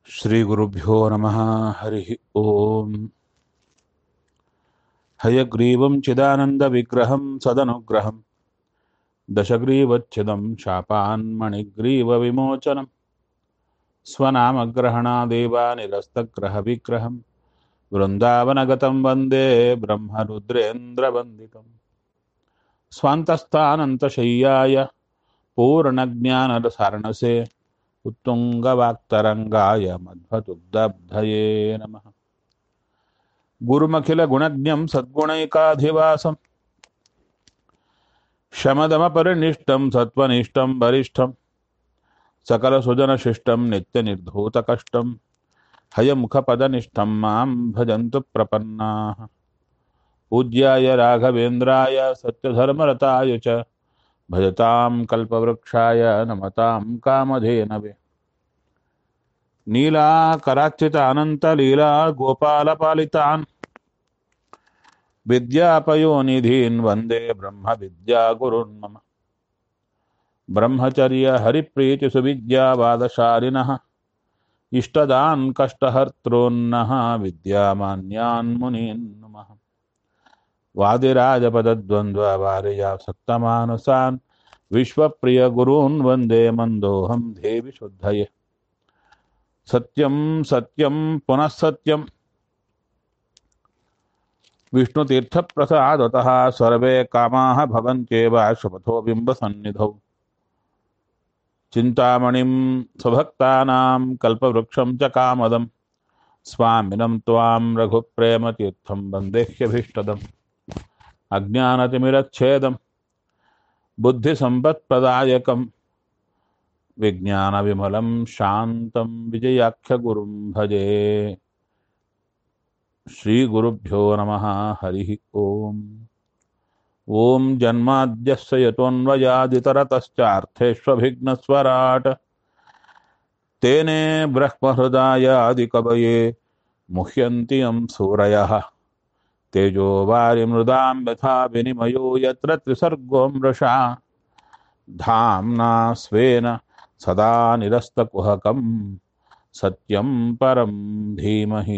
श्रीगुरुभ्यो नमः हरिः ॐ हयग्रीवं चिदानन्दविग्रहं सदनुग्रहं दशग्रीवच्छिदं शापान्मणिग्रीवविमोचनं स्वनामग्रहणादेवानिरस्तग्रहविग्रहं वृन्दावनगतं वन्दे ब्रह्मरुद्रेन्द्रवन्दितम् स्वान्तस्थानन्तशय्याय पूर्णज्ञानरसारणसे उत्तुङ्गवाक्तरङ्गाय मध्वदुग्धब्धये नमः गुरुमखिलगुणज्ञं सद्गुणैकाधिवासं शमदमपरिनिष्टं सत्त्वनिष्ठं वरिष्ठं सकलसुजनशिष्टं नित्यनिर्धूतकष्टं हयमुखपदनिष्ठं मां भजन्तु प्रपन्नाः पूज्याय राघवेन्द्राय सत्यधर्मरताय च भजतां कल्पवृक्षाय नमतां कामधेनवे नीलाकराच्युत अनन्तलीला गोपालपालितान् विद्यापयोनिधीन् वन्दे ब्रह्मविद्यागुरुन् मम ब्रह्मचर्यहरिप्रीतिसुविद्यावादशालिनः इष्टदान् कष्टहर्तॄन्नः विद्यामान्यान् मुनीन् नमः वादिराजपदद्वन्द्ववारिजासक्तमानसान् विश्वप्रियगुरून् वन्दे मन्दोऽहं देवि शुद्धये सत्यं सत्यं पुनः सत्यं विष्णुतीर्थप्रसादतः सर्वे कामाः भवन्त्येव शपथो बिम्बसन्निधौ चिन्तामणिं स्वभक्तानां कल्पवृक्षं च कामदं स्वामिनं त्वां रघुप्रेमतीर्थं वन्देह्यभीष्टदम् अज्ञानतिमिरच्छेदं बुद्धिसम्पत्प्रदायकं विज्ञानविमलं शान्तं विजयाख्यगुरुं भजे श्रीगुरुभ्यो नमः हरिः ॐ ॐ जन्माद्यस्य यतोऽन्वयादितरतश्चार्थेष्वभिघ्नस्वराट् तेने ब्रह्महृदायादिकवये मुह्यन्ति यं सूरयः तेजो वारिमृदां यथा विनिमयो यत्र त्रिसर्गो मृषा धाम्ना स्वेन सदा निरस्तकुहकं सत्यं परं धीमहि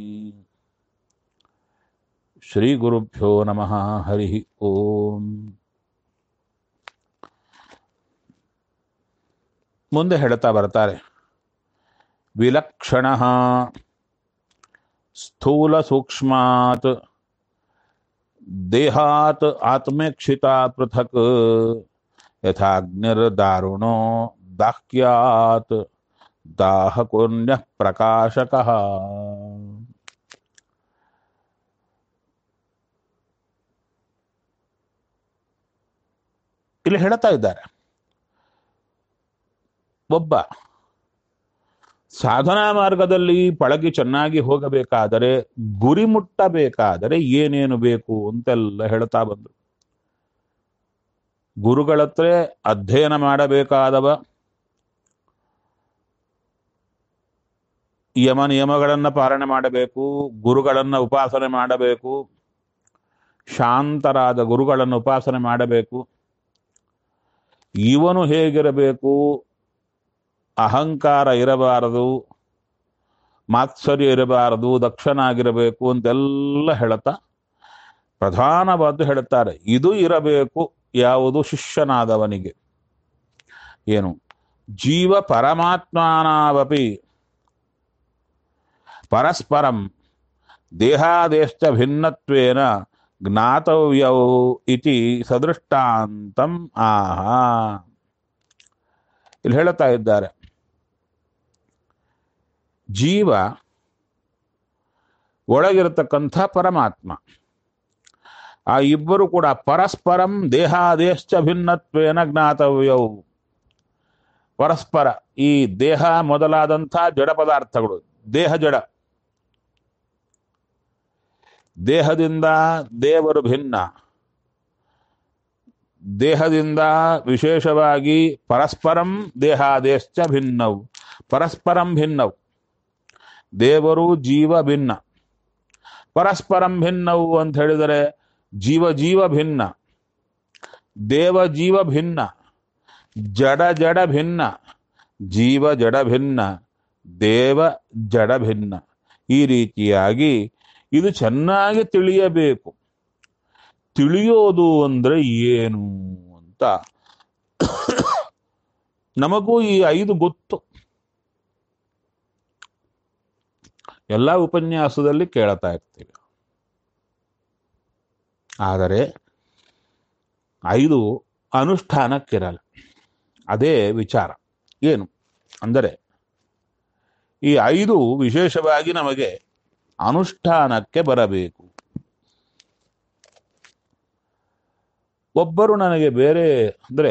ಶ್ರೀಗುರುಭ್ಯೋ ನಮಃ ಹರಿ ಓಂ ಮುಂದೆ ಹೇಳ್ತಾ ಬರ್ತಾರೆ ವಿಲಕ್ಷಣ ಸ್ಥೂಲ ಸೂಕ್ಷ್ಮಾತ್ ದೇಹಾತ್ ಆತ್ಮೇಕ್ಷಿತ ಪೃಥಕ್ ಯಥಾಗ್ನಿರ್ದಾರುಣೋ ದಾಹ್ಯಾತ್ ದಾಹಕುರ್ಣ್ಯ ಪ್ರಕಾಶಕಃ ಇಲ್ಲಿ ಹೇಳ್ತಾ ಇದ್ದಾರೆ ಒಬ್ಬ ಸಾಧನಾ ಮಾರ್ಗದಲ್ಲಿ ಪಳಗಿ ಚೆನ್ನಾಗಿ ಹೋಗಬೇಕಾದರೆ ಗುರಿ ಮುಟ್ಟಬೇಕಾದರೆ ಏನೇನು ಬೇಕು ಅಂತೆಲ್ಲ ಹೇಳ್ತಾ ಬಂದರು ಗುರುಗಳತ್ರ ಅಧ್ಯಯನ ಮಾಡಬೇಕಾದವ ಯಮ ನಿಯಮಗಳನ್ನು ಪಾಲನೆ ಮಾಡಬೇಕು ಗುರುಗಳನ್ನು ಉಪಾಸನೆ ಮಾಡಬೇಕು ಶಾಂತರಾದ ಗುರುಗಳನ್ನು ಉಪಾಸನೆ ಮಾಡಬೇಕು ಇವನು ಹೇಗಿರಬೇಕು ಅಹಂಕಾರ ಇರಬಾರದು ಮಾತ್ಸರ್ಯ ಇರಬಾರದು ದಕ್ಷನಾಗಿರಬೇಕು ಅಂತೆಲ್ಲ ಹೇಳುತ್ತಾ ಪ್ರಧಾನವಾದ್ದು ಹೇಳುತ್ತಾರೆ ಇದು ಇರಬೇಕು ಯಾವುದು ಶಿಷ್ಯನಾದವನಿಗೆ ಏನು ಜೀವ ಪರಮಾತ್ಮನಾವಪಿ ಪರಸ್ಪರಂ ದೇಹಾದೇಶ್ಚ ಭಿನ್ನತ್ವೇನ ಜ್ಞಾತವ್ಯೌ ಇತಿ ಸದೃಷ್ಟಾಂತಂ ಆಹಾ ಇಲ್ಲಿ ಹೇಳುತ್ತಾ ಇದ್ದಾರೆ ಜೀವ ಒಳಗಿರತಕ್ಕಂಥ ಪರಮಾತ್ಮ ಆ ಇಬ್ಬರು ಕೂಡ ಪರಸ್ಪರಂ ದೇಹಾದೇಶ್ಚ ಭಿನ್ನತ್ವೇನ ಜ್ಞಾತವ್ಯವು ಪರಸ್ಪರ ಈ ದೇಹ ಮೊದಲಾದಂಥ ಜಡ ಪದಾರ್ಥಗಳು ದೇಹ ಜಡ ದೇಹದಿಂದ ದೇವರು ಭಿನ್ನ ದೇಹದಿಂದ ವಿಶೇಷವಾಗಿ ಪರಸ್ಪರಂ ದೇಹಾದೇಶ್ಚ ಭಿನ್ನವು ಪರಸ್ಪರಂ ಭಿನ್ನವು ದೇವರು ಜೀವ ಭಿನ್ನ ಪರಸ್ಪರಂ ಭಿನ್ನವು ಅಂತ ಹೇಳಿದರೆ ಜೀವ ಜೀವ ಭಿನ್ನ ದೇವ ಜೀವ ಭಿನ್ನ ಜಡ ಜಡ ಭಿನ್ನ ಜೀವ ಜಡ ಭಿನ್ನ ದೇವ ಜಡ ಭಿನ್ನ ಈ ರೀತಿಯಾಗಿ ಇದು ಚೆನ್ನಾಗಿ ತಿಳಿಯಬೇಕು ತಿಳಿಯೋದು ಅಂದ್ರೆ ಏನು ಅಂತ ನಮಗೂ ಈ ಐದು ಗೊತ್ತು ಎಲ್ಲ ಉಪನ್ಯಾಸದಲ್ಲಿ ಕೇಳ್ತಾ ಇರ್ತೀವಿ ಆದರೆ ಐದು ಅನುಷ್ಠಾನಕ್ಕಿರಲ್ಲ ಅದೇ ವಿಚಾರ ಏನು ಅಂದರೆ ಈ ಐದು ವಿಶೇಷವಾಗಿ ನಮಗೆ ಅನುಷ್ಠಾನಕ್ಕೆ ಬರಬೇಕು ಒಬ್ಬರು ನನಗೆ ಬೇರೆ ಅಂದರೆ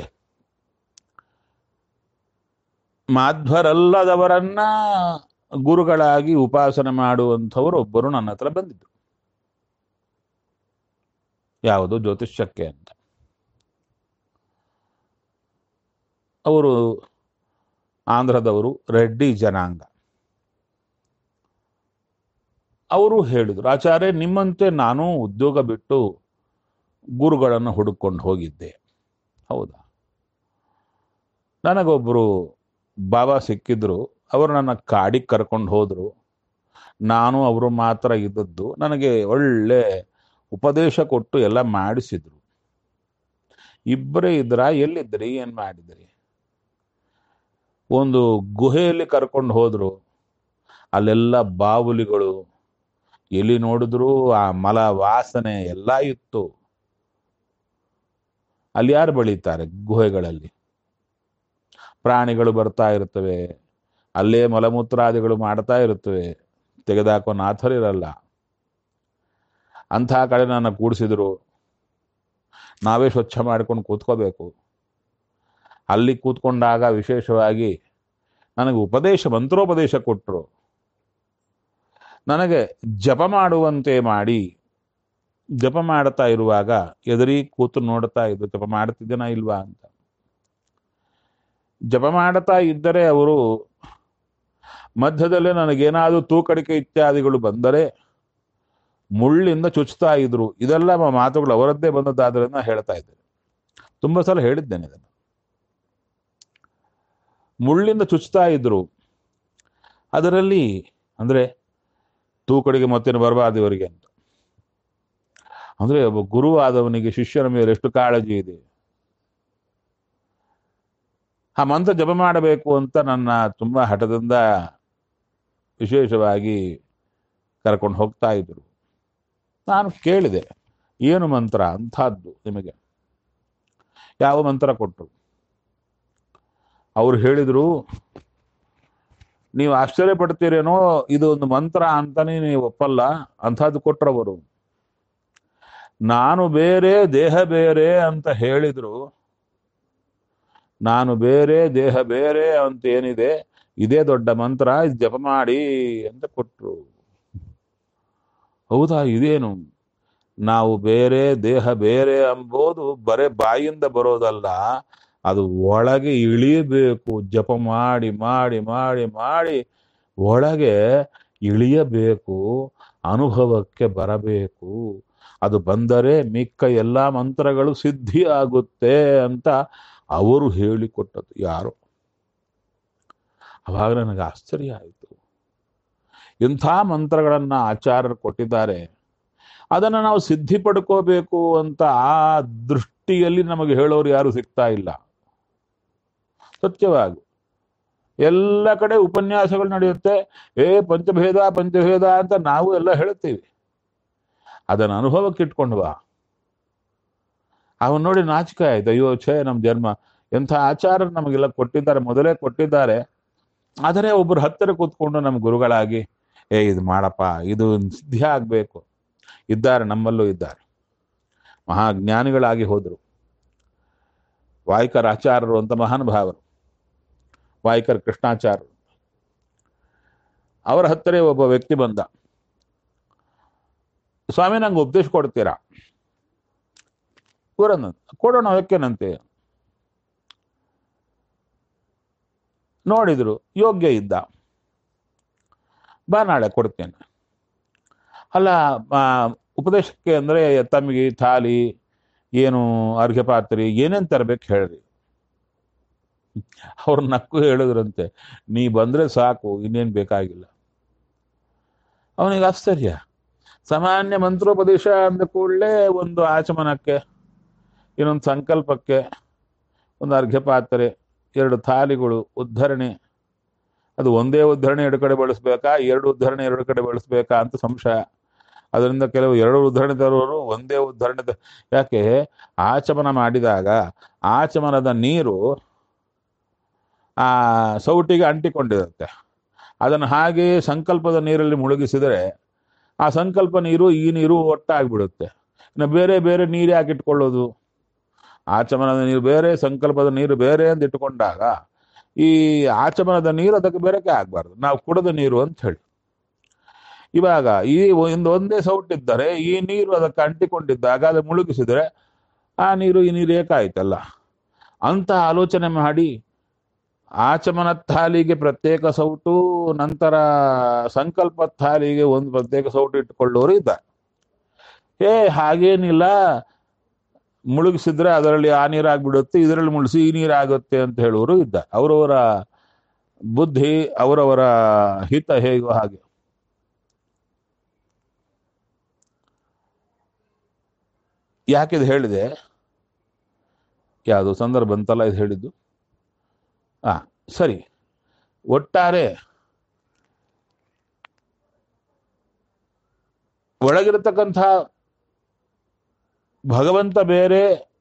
ಮಾಧ್ವರಲ್ಲದವರನ್ನ ಗುರುಗಳಾಗಿ ಉಪಾಸನೆ ಮಾಡುವಂಥವರು ಒಬ್ಬರು ನನ್ನ ಹತ್ರ ಬಂದಿದ್ದರು ಯಾವುದು ಜ್ಯೋತಿಷ್ಯಕ್ಕೆ ಅಂತ ಅವರು ಆಂಧ್ರದವರು ರೆಡ್ಡಿ ಜನಾಂಗ ಅವರು ಹೇಳಿದರು ಆಚಾರ್ಯ ನಿಮ್ಮಂತೆ ನಾನು ಉದ್ಯೋಗ ಬಿಟ್ಟು ಗುರುಗಳನ್ನು ಹುಡುಕೊಂಡು ಹೋಗಿದ್ದೆ ಹೌದಾ ನನಗೊಬ್ಬರು ಬಾಬಾ ಸಿಕ್ಕಿದ್ರು ಅವರು ನನ್ನ ಕಾಡಿಗೆ ಕರ್ಕೊಂಡು ಹೋದರು ನಾನು ಅವರು ಮಾತ್ರ ಇದ್ದದ್ದು ನನಗೆ ಒಳ್ಳೆ ಉಪದೇಶ ಕೊಟ್ಟು ಎಲ್ಲ ಮಾಡಿಸಿದ್ರು ಇಬ್ಬರೇ ಇದ್ರ ಎಲ್ಲಿದ್ರಿ ಏನ್ ಮಾಡಿದ್ರಿ ಒಂದು ಗುಹೆಯಲ್ಲಿ ಕರ್ಕೊಂಡು ಹೋದ್ರು ಅಲ್ಲೆಲ್ಲ ಬಾವುಲಿಗಳು ಎಲ್ಲಿ ನೋಡಿದ್ರು ಆ ಮಲ ವಾಸನೆ ಎಲ್ಲ ಇತ್ತು ಅಲ್ಲಿ ಯಾರು ಬೆಳೀತಾರೆ ಗುಹೆಗಳಲ್ಲಿ ಪ್ರಾಣಿಗಳು ಬರ್ತಾ ಇರ್ತವೆ ಅಲ್ಲೇ ಮಲಮೂತ್ರಾದಿಗಳು ಮಾಡ್ತಾ ಇರುತ್ತವೆ ತೆಗೆದಾಕೋ ನಾಥರಿರಲ್ಲ ಅಂಥ ಕಡೆ ನನ್ನ ಕೂಡಿಸಿದ್ರು ನಾವೇ ಸ್ವಚ್ಛ ಮಾಡ್ಕೊಂಡು ಕೂತ್ಕೋಬೇಕು ಅಲ್ಲಿ ಕೂತ್ಕೊಂಡಾಗ ವಿಶೇಷವಾಗಿ ನನಗೆ ಉಪದೇಶ ಮಂತ್ರೋಪದೇಶ ಕೊಟ್ಟರು ನನಗೆ ಜಪ ಮಾಡುವಂತೆ ಮಾಡಿ ಜಪ ಮಾಡ್ತಾ ಇರುವಾಗ ಎದುರಿ ಕೂತು ನೋಡ್ತಾ ಇದ್ದು ಜಪ ಮಾಡ್ತಿದ್ದೇನಾ ಇಲ್ವಾ ಅಂತ ಜಪ ಮಾಡ್ತಾ ಇದ್ದರೆ ಅವರು ಮಧ್ಯದಲ್ಲೇ ನನಗೇನಾದರೂ ತೂಕಡಿಕೆ ಇತ್ಯಾದಿಗಳು ಬಂದರೆ ಮುಳ್ಳಿಂದ ಚುಚ್ತಾ ಇದ್ರು ಇದೆಲ್ಲ ಮ- ಮಾತುಗಳು ಅವರದ್ದೇ ಬಂದದ್ದಾದ್ರಿಂದ ಹೇಳ್ತಾ ಇದ್ದೇನೆ ತುಂಬಾ ಸಲ ಹೇಳಿದ್ದೇನೆ ಇದನ್ನು ಮುಳ್ಳಿಂದ ಚುಚ್ತಾ ಇದ್ರು ಅದರಲ್ಲಿ ಅಂದ್ರೆ ತೂಕಡಿಗೆ ಮತ್ತೇನು ಬರಬಾರ್ದು ಇವರಿಗೆ ಅಂತ ಅಂದ್ರೆ ಒಬ್ಬ ಗುರು ಆದವನಿಗೆ ಶಿಷ್ಯನ ಮೇಲೆ ಎಷ್ಟು ಕಾಳಜಿ ಇದೆ ಆ ಮಂತ್ರ ಜಪ ಮಾಡಬೇಕು ಅಂತ ನನ್ನ ತುಂಬಾ ಹಠದಿಂದ ವಿಶೇಷವಾಗಿ ಕರ್ಕೊಂಡು ಹೋಗ್ತಾ ಇದ್ರು ನಾನು ಕೇಳಿದೆ ಏನು ಮಂತ್ರ ಅಂಥದ್ದು ನಿಮಗೆ ಯಾವ ಮಂತ್ರ ಕೊಟ್ಟರು ಅವ್ರು ಹೇಳಿದ್ರು ನೀವು ಆಶ್ಚರ್ಯ ಪಡ್ತೀರೇನೋ ಇದು ಒಂದು ಮಂತ್ರ ಅಂತಾನೆ ನೀವು ಒಪ್ಪಲ್ಲ ಅಂಥದ್ದು ಕೊಟ್ರವರು ನಾನು ಬೇರೆ ದೇಹ ಬೇರೆ ಅಂತ ಹೇಳಿದ್ರು ನಾನು ಬೇರೆ ದೇಹ ಬೇರೆ ಅಂತ ಏನಿದೆ ಇದೇ ದೊಡ್ಡ ಮಂತ್ರ ಇದು ಜಪ ಮಾಡಿ ಅಂತ ಕೊಟ್ರು ಹೌದಾ ಇದೇನು ನಾವು ಬೇರೆ ದೇಹ ಬೇರೆ ಎಂಬುದು ಬರೇ ಬಾಯಿಂದ ಬರೋದಲ್ಲ ಅದು ಒಳಗೆ ಇಳಿಯಬೇಕು ಜಪ ಮಾಡಿ ಮಾಡಿ ಮಾಡಿ ಮಾಡಿ ಒಳಗೆ ಇಳಿಯಬೇಕು ಅನುಭವಕ್ಕೆ ಬರಬೇಕು ಅದು ಬಂದರೆ ಮಿಕ್ಕ ಎಲ್ಲ ಮಂತ್ರಗಳು ಸಿದ್ಧಿ ಆಗುತ್ತೆ ಅಂತ ಅವರು ಹೇಳಿಕೊಟ್ಟದ್ದು ಯಾರು ಅವಾಗ ನನಗೆ ಆಶ್ಚರ್ಯ ಆಯಿತು ಇಂಥ ಮಂತ್ರಗಳನ್ನ ಆಚಾರ್ಯರು ಕೊಟ್ಟಿದ್ದಾರೆ ಅದನ್ನು ನಾವು ಸಿದ್ಧಿ ಪಡ್ಕೋಬೇಕು ಅಂತ ಆ ದೃಷ್ಟಿಯಲ್ಲಿ ನಮಗೆ ಹೇಳೋರು ಯಾರು ಸಿಗ್ತಾ ಇಲ್ಲ ಸತ್ಯವಾಗಿ ಎಲ್ಲ ಕಡೆ ಉಪನ್ಯಾಸಗಳು ನಡೆಯುತ್ತೆ ಏ ಪಂಚಭೇದ ಪಂಚಭೇದ ಅಂತ ನಾವು ಎಲ್ಲ ಹೇಳ್ತೀವಿ ಅದನ್ನ ಅನುಭವಕ್ಕೆ ಇಟ್ಕೊಂಡು ಬಾ ಅವನ್ ನೋಡಿ ನಾಚಿಕೆ ಆಯ್ತು ಅಯ್ಯೋ ಛೇ ನಮ್ ಜನ್ಮ ಎಂಥ ಆಚಾರ್ಯರು ನಮಗೆಲ್ಲ ಕೊಟ್ಟಿದ್ದಾರೆ ಮೊದಲೇ ಕೊಟ್ಟಿದ್ದಾರೆ ಆದರೆ ಒಬ್ಬರು ಹತ್ತಿರ ಕೂತ್ಕೊಂಡು ನಮ್ಮ ಗುರುಗಳಾಗಿ ಏ ಇದು ಮಾಡಪ್ಪ ಇದು ಸಿದ್ಧಿ ಆಗ್ಬೇಕು ಇದ್ದಾರೆ ನಮ್ಮಲ್ಲೂ ಇದ್ದಾರೆ ಮಹಾಜ್ಞಾನಿಗಳಾಗಿ ಹೋದರು ವಾಯ್ಕರ್ ಆಚಾರ್ಯರು ಅಂತ ಮಹಾನುಭಾವರು ವಾಯ್ಕರ್ ಕೃಷ್ಣಾಚಾರ್ಯರು ಅವರ ಹತ್ತಿರ ಒಬ್ಬ ವ್ಯಕ್ತಿ ಬಂದ ಸ್ವಾಮಿ ನಂಗೆ ಉಪದೇಶ ಕೊಡ್ತೀರಾ ಇವರನ್ನ ಕೊಡೋಣ ಯಾಕೆನಂತೆ ನೋಡಿದ್ರು ಯೋಗ್ಯ ಇದ್ದ ಬಾ ನಾಳೆ ಕೊಡ್ತೇನೆ ಅಲ್ಲ ಆ, ಉಪದೇಶಕ್ಕೆ ಅಂದ್ರೆ ತಮಗೆ ಥಾಲಿ ಏನು ಅರ್ಘ್ಯ ಪಾತ್ರೆ ಏನೇನ್ ತರಬೇಕು ಹೇಳ್ರಿ ಅವ್ರ ನಕ್ಕು ಹೇಳಿದ್ರಂತೆ ನೀ ಬಂದ್ರೆ ಸಾಕು ಇನ್ನೇನ್ ಬೇಕಾಗಿಲ್ಲ ಅವನಿಗೆ ಆಶ್ಚರ್ಯ ಸಾಮಾನ್ಯ ಮಂತ್ರೋಪದೇಶ ಅಂದ ಕೂಡಲೇ ಒಂದು ಆಚಮನಕ್ಕೆ ಇನ್ನೊಂದು ಸಂಕಲ್ಪಕ್ಕೆ ಒಂದು ಅರ್ಘ್ಯ ಪಾತ್ರೆ ಎರಡು ಥಾಲಿಗಳು ಉದ್ಧರಣೆ ಅದು ಒಂದೇ ಉದ್ಧರಣೆ ಎರಡು ಕಡೆ ಬಳಸ್ಬೇಕಾ ಎರಡು ಉದ್ಧರಣೆ ಎರಡು ಕಡೆ ಬಳಸ್ಬೇಕಾ ಅಂತ ಸಂಶಯ ಅದರಿಂದ ಕೆಲವು ಎರಡು ಉದ್ಧರಣೆ ತರುವವರು ಒಂದೇ ಉದ್ಧರಣೆ ತ- ಯಾಕೆ ಆಚಮನ ಮಾಡಿದಾಗ ಆಚಮನದ ನೀರು ಆ ಸೌಟಿಗೆ ಅಂಟಿಕೊಂಡಿರುತ್ತೆ ಅದನ್ನು ಹಾಗೆ ಸಂಕಲ್ಪದ ನೀರಲ್ಲಿ ಮುಳುಗಿಸಿದರೆ ಆ ಸಂಕಲ್ಪ ನೀರು ಈ ನೀರು ಒಟ್ಟಾಗ್ಬಿಡುತ್ತೆ ಇನ್ನು ಬೇರೆ ಬೇರೆ ನೀರು ಯಾಕೆ ಇಟ್ಕೊಳ್ಳೋದು ಆಚಮನದ ನೀರು ಬೇರೆ ಸಂಕಲ್ಪದ ನೀರು ಬೇರೆ ಅಂತ ಇಟ್ಕೊಂಡಾಗ ಈ ಆಚಮನದ ನೀರು ಅದಕ್ಕೆ ಬೇರೆಕೆ ಆಗ್ಬಾರ್ದು ನಾವು ಕುಡದ ನೀರು ಅಂತ ಹೇಳಿ ಇವಾಗ ಈ ಒಂದು ಒಂದೇ ಸೌಟಿದ್ದರೆ ಈ ನೀರು ಅದಕ್ಕೆ ಅಂಟಿಕೊಂಡಿದ್ದಾಗ ಅದು ಮುಳುಗಿಸಿದರೆ ಆ ನೀರು ಈ ನೀರು ಏಕಾಯ್ತಲ್ಲ ಅಂತ ಆಲೋಚನೆ ಮಾಡಿ ಆಚಮನ ಥಾಲಿಗೆ ಪ್ರತ್ಯೇಕ ಸೌಟು ನಂತರ ಸಂಕಲ್ಪ ಥಾಲಿಗೆ ಒಂದು ಪ್ರತ್ಯೇಕ ಸೌಟು ಇಟ್ಕೊಳ್ಳೋರು ಇದ್ದಾರೆ ಏ ಹಾಗೇನಿಲ್ಲ ಮುಳುಗಿಸಿದ್ರೆ ಅದರಲ್ಲಿ ಆ ನೀರಾಗ್ಬಿಡುತ್ತೆ ಇದರಲ್ಲಿ ಮುಳುಗಿಸಿ ಈ ನೀರಾಗುತ್ತೆ ಅಂತ ಹೇಳುವರು ಇದ್ದ ಅವರವರ ಬುದ್ಧಿ ಅವರವರ ಹಿತ ಹೇಗೋ ಹಾಗೆ ಯಾಕಿದು ಹೇಳಿದೆ ಯಾವುದು ಸಂದರ್ಭ ಅಂತಲ್ಲ ಇದು ಹೇಳಿದ್ದು ಆ ಸರಿ ಒಟ್ಟಾರೆ ಒಳಗಿರತಕ್ಕಂಥ ಭಗವಂತ ಬೇರೆ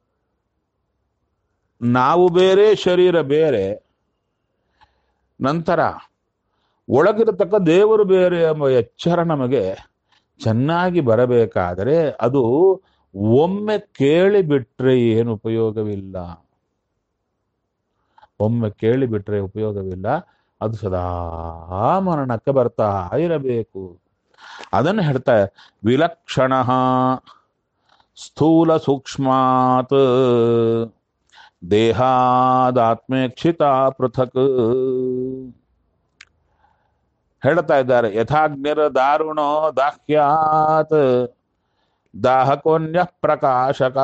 ನಾವು ಬೇರೆ ಶರೀರ ಬೇರೆ ನಂತರ ಒಳಗಿರತಕ್ಕ ದೇವರು ಬೇರೆ ಎಂಬ ಎಚ್ಚರ ನಮಗೆ ಚೆನ್ನಾಗಿ ಬರಬೇಕಾದರೆ ಅದು ಒಮ್ಮೆ ಕೇಳಿಬಿಟ್ರೆ ಏನು ಉಪಯೋಗವಿಲ್ಲ ಒಮ್ಮೆ ಕೇಳಿಬಿಟ್ರೆ ಉಪಯೋಗವಿಲ್ಲ ಅದು ಸದಾ ಮರಣಕ್ಕೆ ಬರ್ತಾ ಇರಬೇಕು ಅದನ್ನು ಹೇಳ್ತಾ ವಿಲಕ್ಷಣ ಸ್ಥೂಲ ಸೂಕ್ಷ್ಮಾತ್ ದೇಹಾದಾತ್ಮೇಕ್ಷಿತ ಪೃಥಕ್ ಹೇಳ್ತಾ ಇದ್ದಾರೆ ಯಥಾಗ್ನಿರ ದಾರುಣೋ ದಾಹ್ಯಾತ್ ದಾಹಕೋನ್ಯ ಪ್ರಕಾಶಕ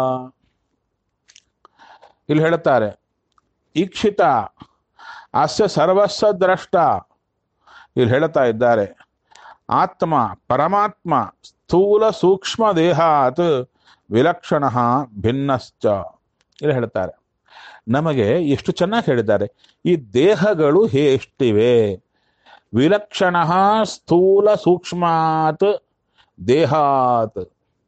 ಇಲ್ಲಿ ಹೇಳ್ತಾರೆ ಈಕ್ಷಿತ ಅಸ್ಯ ಸರ್ವಸ್ವ ದ್ರಷ್ಟ ಇಲ್ಲಿ ಹೇಳ್ತಾ ಇದ್ದಾರೆ ಆತ್ಮ ಪರಮಾತ್ಮ ಸ್ಥೂಲ ಸೂಕ್ಷ್ಮ ದೇಹಾತ್ ವಿಲಕ್ಷಣ ಭಿನ್ನಶ್ಚ ಇಲ್ಲಿ ಹೇಳ್ತಾರೆ ನಮಗೆ ಎಷ್ಟು ಚೆನ್ನಾಗಿ ಹೇಳಿದ್ದಾರೆ ಈ ದೇಹಗಳು ಹೇ ಎಷ್ಟಿವೆ ವಿಲಕ್ಷಣ ಸ್ಥೂಲ ಸೂಕ್ಷ್ಮಾತ್ ದೇಹಾತ್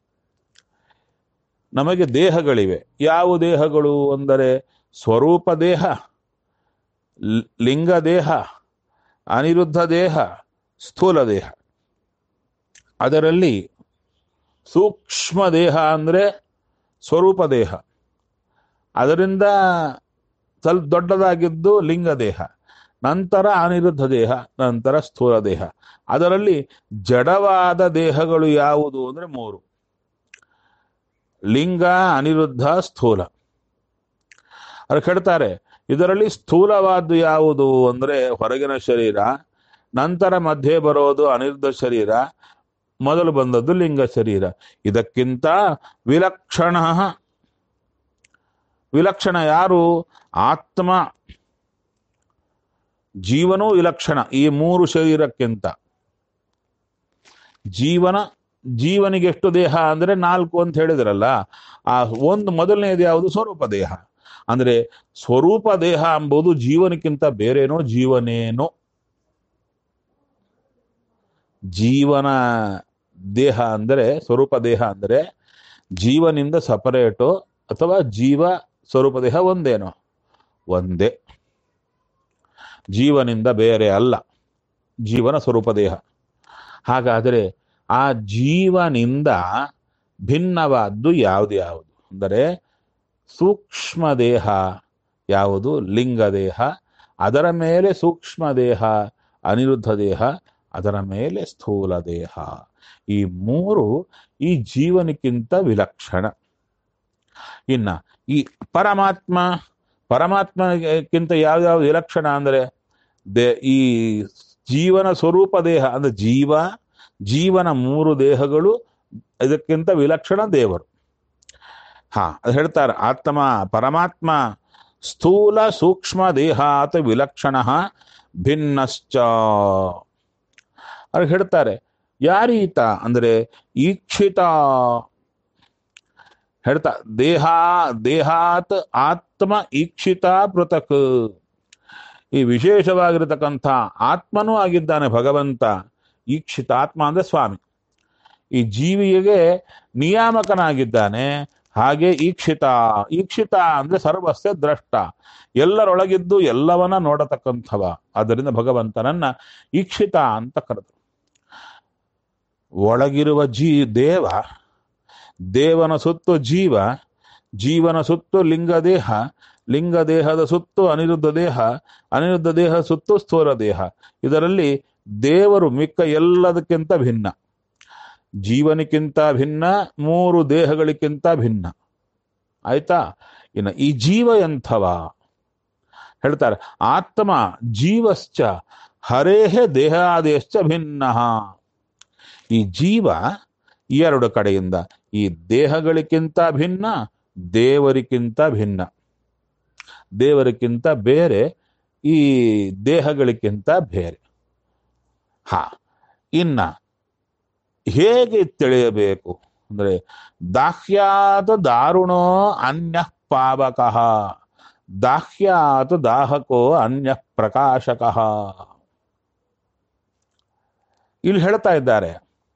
ನಮಗೆ ದೇಹಗಳಿವೆ ಯಾವ ದೇಹಗಳು ಅಂದರೆ ಸ್ವರೂಪ ದೇಹ ಲ್- ಲಿಂಗ ದೇಹ ಅನಿರುದ್ಧ ದೇಹ ಸ್ಥೂಲ ದೇಹ ಅದರಲ್ಲಿ ಸೂಕ್ಷ್ಮ ದೇಹ ಅಂದರೆ ಸ್ವರೂಪ ದೇಹ ಅದರಿಂದ ಸ್ವಲ್ಪ ದೊಡ್ಡದಾಗಿದ್ದು ಲಿಂಗ ದೇಹ ನಂತರ ಅನಿರುದ್ಧ ದೇಹ ನಂತರ ಸ್ಥೂಲ ದೇಹ ಅದರಲ್ಲಿ ಜಡವಾದ ದೇಹಗಳು ಯಾವುದು ಅಂದರೆ ಮೂರು ಲಿಂಗ ಅನಿರುದ್ಧ ಸ್ಥೂಲ ಅದು ಕೇಳ್ತಾರೆ ಇದರಲ್ಲಿ ಸ್ಥೂಲವಾದ್ದು ಯಾವುದು ಅಂದರೆ ಹೊರಗಿನ ಶರೀರ ನಂತರ ಮಧ್ಯೆ ಬರೋದು ಅನಿರುದ್ಧ ಶರೀರ ಮೊದಲು ಬಂದದ್ದು ಲಿಂಗ ಶರೀರ ಇದಕ್ಕಿಂತ ವಿಲಕ್ಷಣ ವಿಲಕ್ಷಣ ಯಾರು ಆತ್ಮ ಜೀವನೂ ವಿಲಕ್ಷಣ ಈ ಮೂರು ಶರೀರಕ್ಕಿಂತ ಜೀವನ ಜೀವನಿಗೆ ಎಷ್ಟು ದೇಹ ಅಂದ್ರೆ ನಾಲ್ಕು ಅಂತ ಹೇಳಿದ್ರಲ್ಲ ಆ ಒಂದು ಮೊದಲನೇದು ಯಾವುದು ಸ್ವರೂಪ ದೇಹ ಅಂದ್ರೆ ಸ್ವರೂಪ ದೇಹ ಎಂಬುದು ಜೀವನಕ್ಕಿಂತ ಬೇರೇನೋ ಜೀವನೇನೋ ಜೀವನ ದೇಹ ಅಂದರೆ ಸ್ವರೂಪ ದೇಹ ಅಂದರೆ ಜೀವನಿಂದ ಸಪರೇಟು ಅಥವಾ ಜೀವ ಸ್ವರೂಪ ದೇಹ ಒಂದೇನೋ ಒಂದೇ ಜೀವನಿಂದ ಬೇರೆ ಅಲ್ಲ ಜೀವನ ಸ್ವರೂಪ ದೇಹ ಹಾಗಾದರೆ ಆ ಜೀವನಿಂದ ಭಿನ್ನವಾದ್ದು ಯಾವುದು ಯಾವುದು ಅಂದರೆ ಸೂಕ್ಷ್ಮ ದೇಹ ಯಾವುದು ಲಿಂಗ ದೇಹ ಅದರ ಮೇಲೆ ಸೂಕ್ಷ್ಮ ದೇಹ ಅನಿರುದ್ಧ ದೇಹ ಅದರ ಮೇಲೆ ಸ್ಥೂಲ ದೇಹ ಈ ಮೂರು ಈ ಜೀವನಕ್ಕಿಂತ ವಿಲಕ್ಷಣ ಇನ್ನ ಈ ಪರಮಾತ್ಮ ಪರಮಾತ್ಮಕ್ಕಿಂತ ಯಾವ್ಯಾವ ವಿಲಕ್ಷಣ ಅಂದರೆ ದೇ ಈ ಜೀವನ ಸ್ವರೂಪ ದೇಹ ಅಂದ್ರೆ ಜೀವ ಜೀವನ ಮೂರು ದೇಹಗಳು ಇದಕ್ಕಿಂತ ವಿಲಕ್ಷಣ ದೇವರು ಹಾ ಅದು ಹೇಳ್ತಾರೆ ಆತ್ಮ ಪರಮಾತ್ಮ ಸ್ಥೂಲ ಸೂಕ್ಷ್ಮ ದೇಹಾತ್ ವಿಲಕ್ಷಣ ಭಿನ್ನಶ್ಚ ಅವ್ರು ಹೇಳ್ತಾರೆ ಯಾರೀತ ಅಂದರೆ ಈಕ್ಷಿತ ಹೇಳ್ತಾ ದೇಹ ದೇಹಾತ್ ಆತ್ಮ ಈಕ್ಷಿತ ಪೃಥಕ್ ಈ ವಿಶೇಷವಾಗಿರತಕ್ಕಂಥ ಆತ್ಮನೂ ಆಗಿದ್ದಾನೆ ಭಗವಂತ ಈಕ್ಷಿತ ಆತ್ಮ ಅಂದ್ರೆ ಸ್ವಾಮಿ ಈ ಜೀವಿಗೆ ನಿಯಾಮಕನಾಗಿದ್ದಾನೆ ಹಾಗೆ ಈಕ್ಷಿತ ಈಕ್ಷಿತ ಅಂದ್ರೆ ಸರ್ವಸ್ಯ ದ್ರಷ್ಟ ಎಲ್ಲರೊಳಗಿದ್ದು ಎಲ್ಲವನ್ನ ನೋಡತಕ್ಕಂಥವ ಆದ್ದರಿಂದ ಭಗವಂತನನ್ನ ಈಕ್ಷಿತ ಅಂತ ಕರೆದು ಒಳಗಿರುವ ಜೀ ದೇವ ದೇವನ ಸುತ್ತು ಜೀವ ಜೀವನ ಸುತ್ತು ಲಿಂಗದೇಹ ಲಿಂಗದೇಹದ ಸುತ್ತು ಅನಿರುದ್ಧ ದೇಹ ಅನಿರುದ್ಧ ದೇಹ ಸುತ್ತು ಸ್ಥೂಲ ದೇಹ ಇದರಲ್ಲಿ ದೇವರು ಮಿಕ್ಕ ಎಲ್ಲದಕ್ಕಿಂತ ಭಿನ್ನ ಜೀವನಕ್ಕಿಂತ ಭಿನ್ನ ಮೂರು ದೇಹಗಳಿಗಿಂತ ಭಿನ್ನ ಆಯ್ತಾ ಇನ್ನು ಈ ಜೀವ ಎಂಥವ ಹೇಳ್ತಾರೆ ಆತ್ಮ ಜೀವಶ್ಚ ಹರೇಹ ದೇಹಾದೇಶ್ಚ ಭಿನ್ನ ಈ ಜೀವ ಎರಡು ಕಡೆಯಿಂದ ಈ ದೇಹಗಳಿಗಿಂತ ಭಿನ್ನ ದೇವರಿಗಿಂತ ಭಿನ್ನ ದೇವರಿಗಿಂತ ಬೇರೆ ಈ ದೇಹಗಳಿಗಿಂತ ಬೇರೆ ಹಾ ಇನ್ನ ಹೇಗೆ ತಿಳಿಯಬೇಕು ಅಂದ್ರೆ ದಾಹ್ಯಾತ ದಾರುಣೋ ಅನ್ಯ ಪಾವಕಃ ದಾಹ್ಯಾತ ದಾಹಕೋ ಅನ್ಯ ಪ್ರಕಾಶಕಃ ಇಲ್ಲಿ ಹೇಳ್ತಾ ಇದ್ದಾರೆ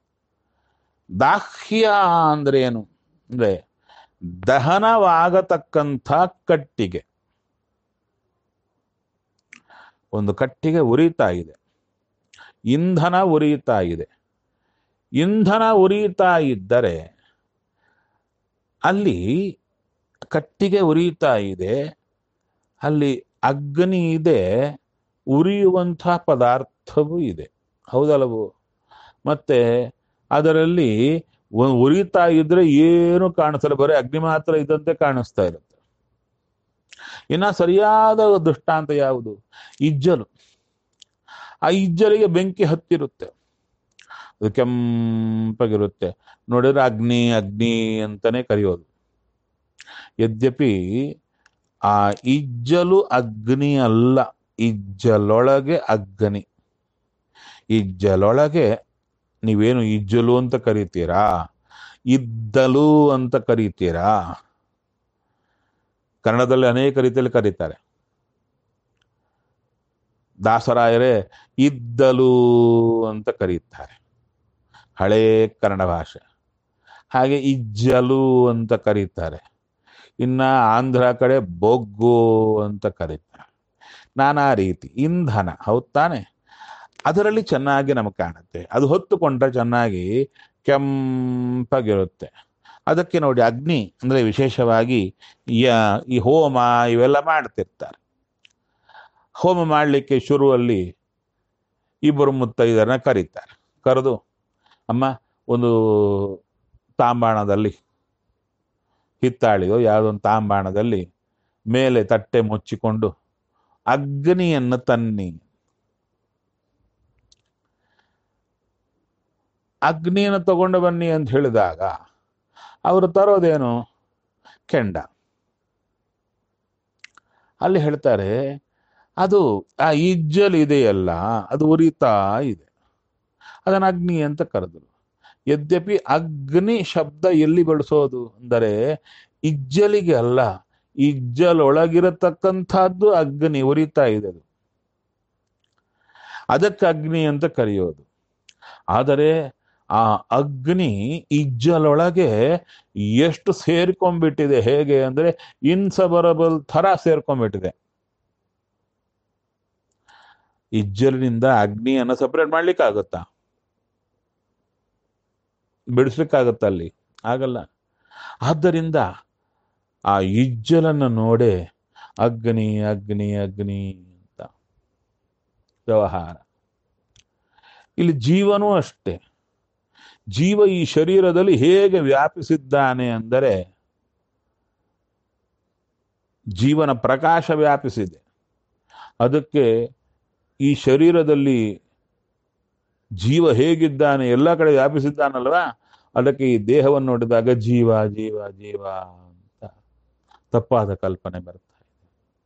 ದಾಹ್ಯ ಅಂದ್ರೆ ಏನು ಅಂದ್ರೆ ದಹನವಾಗತಕ್ಕಂಥ ಕಟ್ಟಿಗೆ ಒಂದು ಕಟ್ಟಿಗೆ ಉರಿತಾ ಇದೆ ಇಂಧನ ಉರಿಯುತ್ತಾ ಇದೆ ಇಂಧನ ಉರಿಯುತ್ತಾ ಇದ್ದರೆ ಅಲ್ಲಿ ಕಟ್ಟಿಗೆ ಉರಿಯುತ್ತಾ ಇದೆ ಅಲ್ಲಿ ಅಗ್ನಿ ಇದೆ ಉರಿಯುವಂಥ ಪದಾರ್ಥವೂ ಇದೆ ಹೌದಲ್ಲವು ಮತ್ತೆ ಅದರಲ್ಲಿ ಒ- ಉರಿತಾ ಇದ್ರೆ ಏನು ಕಾಣಿಸಲ್ಲ ಬರೀ ಅಗ್ನಿ ಮಾತ್ರ ಇದ್ದಂತೆ ಕಾಣಿಸ್ತಾ ಇರುತ್ತೆ ಇನ್ನ ಸರಿಯಾದ ದೃಷ್ಟಾಂತ ಯಾವುದು ಇಜ್ಜಲು ಆ ಇಜ್ಜಲಿಗೆ ಬೆಂಕಿ ಹತ್ತಿರುತ್ತೆ ಅದು ಕೆಂಪಗಿರುತ್ತೆ ನೋಡಿದ್ರೆ ಅಗ್ನಿ ಅಗ್ನಿ ಅಂತಾನೆ ಕರೆಯೋದು ಯದ್ಯಪಿ ಆ ಇಜ್ಜಲು ಅಗ್ನಿ ಅಲ್ಲ ಇಜ್ಜಲೊಳಗೆ ಅಗ್ನಿ ಇಜ್ಜಲೊಳಗೆ ನೀವೇನು ಇಜ್ಜಲು ಅಂತ ಕರಿತೀರಾ ಇದ್ದಲು ಅಂತ ಕರಿತೀರಾ ಕನ್ನಡದಲ್ಲಿ ಅನೇಕ ರೀತಿಯಲ್ಲಿ ಕರೀತಾರೆ ದಾಸರಾಯರೇ ಇದ್ದಲು ಅಂತ ಕರೀತಾರೆ ಹಳೇ ಕನ್ನಡ ಭಾಷೆ ಹಾಗೆ ಇಜ್ಜಲು ಅಂತ ಕರೀತಾರೆ ಇನ್ನ ಆಂಧ್ರ ಕಡೆ ಬೊಗ್ಗು ಅಂತ ಕರೀತಾರೆ ನಾನಾ ರೀತಿ ಇಂಧನ ಹೌದ್ ತಾನೆ ಅದರಲ್ಲಿ ಚೆನ್ನಾಗಿ ನಮಗೆ ಕಾಣುತ್ತೆ ಅದು ಹೊತ್ತುಕೊಂಡ್ರೆ ಚೆನ್ನಾಗಿ ಕೆಂಪಗಿರುತ್ತೆ ಅದಕ್ಕೆ ನೋಡಿ ಅಗ್ನಿ ಅಂದ್ರೆ ವಿಶೇಷವಾಗಿ ಯ- ಈ ಹೋಮ ಇವೆಲ್ಲ ಮಾಡ್ತಿರ್ತಾರೆ ಹೋಮ ಮಾಡಲಿಕ್ಕೆ ಶುರುವಲ್ಲಿ ಇಬ್ಬರು ಮುತ್ತೈದರನ್ನ ಕರೀತಾರೆ ಕರೆದು ಅಮ್ಮ ಒಂದು ತಾಂಬಾಣದಲ್ಲಿ ಹಿತ್ತಾಳಿಯೋ ಯಾವುದೊಂದು ತಾಂಬಾಣದಲ್ಲಿ ಮೇಲೆ ತಟ್ಟೆ ಮುಚ್ಚಿಕೊಂಡು ಅಗ್ನಿಯನ್ನು ತನ್ನಿ ಅಗ್ನಿಯನ್ನು ತಗೊಂಡು ಬನ್ನಿ ಅಂತ ಹೇಳಿದಾಗ ಅವರು ತರೋದೇನು ಕೆಂಡ ಅಲ್ಲಿ ಹೇಳ್ತಾರೆ ಅದು ಆ ಇಜ್ಜಲ್ ಇದೆಯಲ್ಲ ಅದು ಉರಿತಾ ಇದೆ ಅದನ್ನ ಅಗ್ನಿ ಅಂತ ಕರೆದರು ಯದ್ಯಪಿ ಅಗ್ನಿ ಶಬ್ದ ಎಲ್ಲಿ ಬಳಸೋದು ಅಂದರೆ ಇಜ್ಜಲಿಗೆ ಅಲ್ಲ ಇಜ್ಜಲೊಳಗಿರತಕ್ಕಂಥದ್ದು ಅಗ್ನಿ ಉರಿತಾ ಇದೆ ಅದು ಅದಕ್ಕೆ ಅಗ್ನಿ ಅಂತ ಕರೆಯೋದು ಆದರೆ ಆ ಅಗ್ನಿ ಇಜ್ಜಲೊಳಗೆ ಎಷ್ಟು ಸೇರ್ಕೊಂಡ್ಬಿಟ್ಟಿದೆ ಹೇಗೆ ಅಂದ್ರೆ ಇನ್ಸಬರಬಲ್ ಥರ ಸೇರ್ಕೊಂಡ್ಬಿಟ್ಟಿದೆ ಇಜ್ಜಲಿನಿಂದ ಅಗ್ನಿಯನ್ನು ಸಪರೇಟ್ ಮಾಡ್ಲಿಕ್ಕಾಗತ್ತಾ ಬಿಡಿಸ್ಲಿಕ್ಕಾಗತ್ತ ಅಲ್ಲಿ ಆಗಲ್ಲ ಆದ್ದರಿಂದ ಆ ಇಜ್ಜಲನ್ನು ನೋಡೆ ಅಗ್ನಿ ಅಗ್ನಿ ಅಗ್ನಿ ಅಂತ ವ್ಯವಹಾರ ಇಲ್ಲಿ ಜೀವನೂ ಅಷ್ಟೇ ಜೀವ ಈ ಶರೀರದಲ್ಲಿ ಹೇಗೆ ವ್ಯಾಪಿಸಿದ್ದಾನೆ ಅಂದರೆ ಜೀವನ ಪ್ರಕಾಶ ವ್ಯಾಪಿಸಿದೆ ಅದಕ್ಕೆ ಈ ಶರೀರದಲ್ಲಿ ಜೀವ ಹೇಗಿದ್ದಾನೆ ಎಲ್ಲ ಕಡೆ ವ್ಯಾಪಿಸಿದ್ದಾನಲ್ವಾ ಅದಕ್ಕೆ ಈ ದೇಹವನ್ನು ನೋಡಿದಾಗ ಜೀವ ಜೀವ ಜೀವ ಅಂತ ತಪ್ಪಾದ ಕಲ್ಪನೆ ಬರ್ತಾ ಇದೆ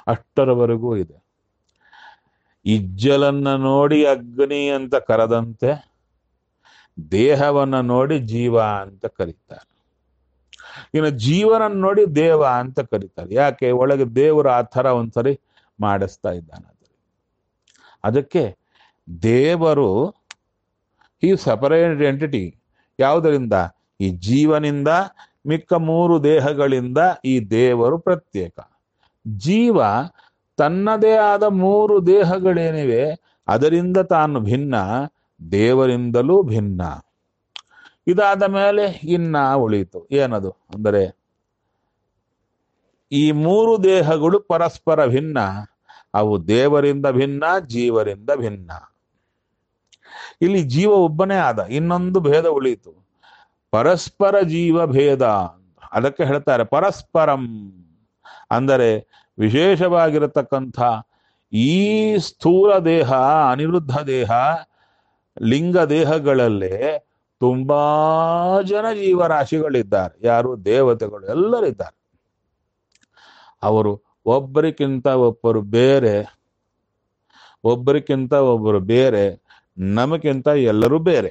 ಅಷ್ಟರವರೆಗೂ ಇದೆ ಇಜ್ಜಲನ್ನ ನೋಡಿ ಅಗ್ನಿ ಅಂತ ಕರೆದಂತೆ ದೇಹವನ್ನ ನೋಡಿ ಜೀವ ಅಂತ ಕರೀತಾರೆ ಇನ್ನು ಜೀವನನ್ನ ನೋಡಿ ದೇವ ಅಂತ ಕರೀತಾರೆ ಯಾಕೆ ಒಳಗೆ ದೇವರು ಆ ಥರ ಒಂದ್ಸರಿ ಮಾಡಿಸ್ತಾ ಇದ್ದಾನೆ ಅದಕ್ಕೆ ದೇವರು ಈ ಸಪರೇಟ್ ಎಂಟಿಟಿ ಯಾವುದರಿಂದ ಈ ಜೀವನಿಂದ ಮಿಕ್ಕ ಮೂರು ದೇಹಗಳಿಂದ ಈ ದೇವರು ಪ್ರತ್ಯೇಕ ಜೀವ ತನ್ನದೇ ಆದ ಮೂರು ದೇಹಗಳೇನಿವೆ ಅದರಿಂದ ತಾನು ಭಿನ್ನ ದೇವರಿಂದಲೂ ಭಿನ್ನ ಇದಾದ ಮೇಲೆ ಇನ್ನ ಉಳಿಯಿತು ಏನದು ಅಂದರೆ ಈ ಮೂರು ದೇಹಗಳು ಪರಸ್ಪರ ಭಿನ್ನ ಅವು ದೇವರಿಂದ ಭಿನ್ನ ಜೀವರಿಂದ ಭಿನ್ನ ಇಲ್ಲಿ ಜೀವ ಒಬ್ಬನೇ ಆದ ಇನ್ನೊಂದು ಭೇದ ಉಳಿಯಿತು ಪರಸ್ಪರ ಜೀವ ಭೇದ ಅದಕ್ಕೆ ಹೇಳ್ತಾರೆ ಪರಸ್ಪರಂ ಅಂದರೆ ವಿಶೇಷವಾಗಿರತಕ್ಕಂಥ ಈ ಸ್ಥೂಲ ದೇಹ ಅನಿರುದ್ಧ ದೇಹ ಲಿಂಗ ದೇಹಗಳಲ್ಲೇ ತುಂಬಾ ಜನ ಜೀವರಾಶಿಗಳಿದ್ದಾರೆ ಯಾರು ದೇವತೆಗಳು ಎಲ್ಲರಿದ್ದಾರೆ ಅವರು ಒಬ್ಬರಿಗಿಂತ ಒಬ್ಬರು ಬೇರೆ ಒಬ್ಬರಿಗಿಂತ ಒಬ್ಬರು ಬೇರೆ ನಮಗಿಂತ ಎಲ್ಲರೂ ಬೇರೆ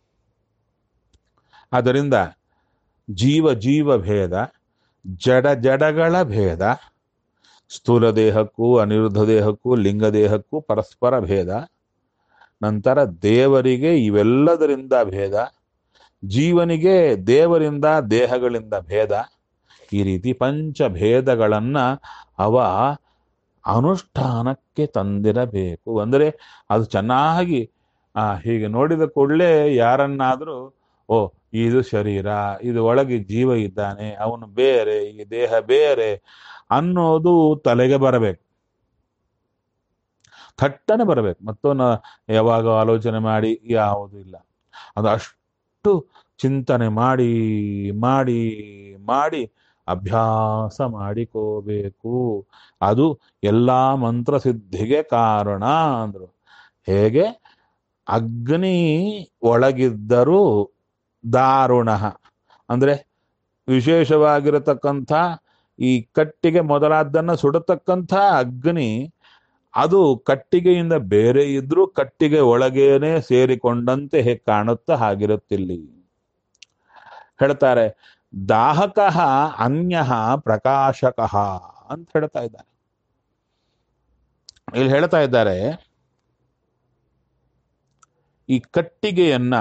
ಆದ್ದರಿಂದ ಜೀವ ಜೀವ ಭೇದ ಜಡ ಜಡಗಳ ಭೇದ ಸ್ಥೂಲ ದೇಹಕ್ಕೂ ಅನಿರುದ್ಧ ದೇಹಕ್ಕೂ ಲಿಂಗ ದೇಹಕ್ಕೂ ಪರಸ್ಪರ ಭೇದ ನಂತರ ದೇವರಿಗೆ ಇವೆಲ್ಲದರಿಂದ ಭೇದ ಜೀವನಿಗೆ ದೇವರಿಂದ ದೇಹಗಳಿಂದ ಭೇದ ಈ ರೀತಿ ಪಂಚಭೇದಗಳನ್ನ ಅವ ಅನುಷ್ಠಾನಕ್ಕೆ ತಂದಿರಬೇಕು ಅಂದರೆ ಅದು ಚೆನ್ನಾಗಿ ಆ ಹೀಗೆ ನೋಡಿದ ಕೂಡಲೇ ಯಾರನ್ನಾದರೂ ಓ ಇದು ಶರೀರ ಇದು ಒಳಗೆ ಜೀವ ಇದ್ದಾನೆ ಅವನು ಬೇರೆ ಈ ದೇಹ ಬೇರೆ ಅನ್ನೋದು ತಲೆಗೆ ಬರಬೇಕು ಥಟ್ಟನೆ ಬರಬೇಕು ಮತ್ತೊಂದು ಯಾವಾಗ ಆಲೋಚನೆ ಮಾಡಿ ಯಾವುದು ಇಲ್ಲ ಅದು ಅಷ್ಟು ಚಿಂತನೆ ಮಾಡಿ ಮಾಡಿ ಮಾಡಿ ಅಭ್ಯಾಸ ಮಾಡಿಕೋಬೇಕು ಅದು ಎಲ್ಲ ಮಂತ್ರಸಿದ್ಧಿಗೆ ಕಾರಣ ಅಂದ್ರು ಹೇಗೆ ಅಗ್ನಿ ಒಳಗಿದ್ದರೂ ದಾರುಣ ಅಂದ್ರೆ ವಿಶೇಷವಾಗಿರತಕ್ಕಂಥ ಈ ಕಟ್ಟಿಗೆ ಮೊದಲಾದ್ದನ್ನ ಸುಡತಕ್ಕಂಥ ಅಗ್ನಿ ಅದು ಕಟ್ಟಿಗೆಯಿಂದ ಬೇರೆ ಇದ್ರೂ ಕಟ್ಟಿಗೆ ಒಳಗೇನೆ ಸೇರಿಕೊಂಡಂತೆ ಹೇಗೆ ಕಾಣುತ್ತಾ ಹಾಗಿರುತ್ತಿಲ್ಲಿ ಹೇಳ್ತಾರೆ ದಾಹಕ ಅನ್ಯ ಪ್ರಕಾಶಕ ಅಂತ ಹೇಳ್ತಾ ಇದ್ದಾರೆ ಇಲ್ಲಿ ಹೇಳ್ತಾ ಇದ್ದಾರೆ ಈ ಕಟ್ಟಿಗೆಯನ್ನ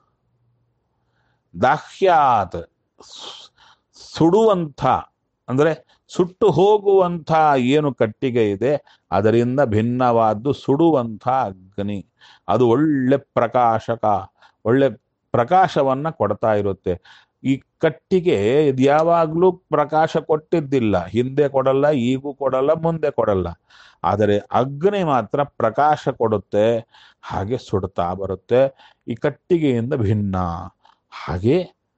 ದಾಹ್ಯಾತ್ ಸುಡುವಂಥ ಅಂದ್ರೆ ಸುಟ್ಟು ಹೋಗುವಂಥ ಏನು ಕಟ್ಟಿಗೆ ಇದೆ ಅದರಿಂದ ಭಿನ್ನವಾದ್ದು ಸುಡುವಂಥ ಅಗ್ನಿ ಅದು ಒಳ್ಳೆ ಪ್ರಕಾಶಕ ಒಳ್ಳೆ ಪ್ರಕಾಶವನ್ನ ಕೊಡ್ತಾ ಇರುತ್ತೆ ಈ ಕಟ್ಟಿಗೆ ಇದು ಯಾವಾಗಲೂ ಪ್ರಕಾಶ ಕೊಟ್ಟಿದ್ದಿಲ್ಲ ಹಿಂದೆ ಕೊಡಲ್ಲ ಈಗೂ ಕೊಡಲ್ಲ ಮುಂದೆ ಕೊಡಲ್ಲ ಆದರೆ ಅಗ್ನಿ ಮಾತ್ರ ಪ್ರಕಾಶ ಕೊಡುತ್ತೆ ಹಾಗೆ ಸುಡ್ತಾ ಬರುತ್ತೆ ಈ ಕಟ್ಟಿಗೆಯಿಂದ ಭಿನ್ನ ಹಾಗೆ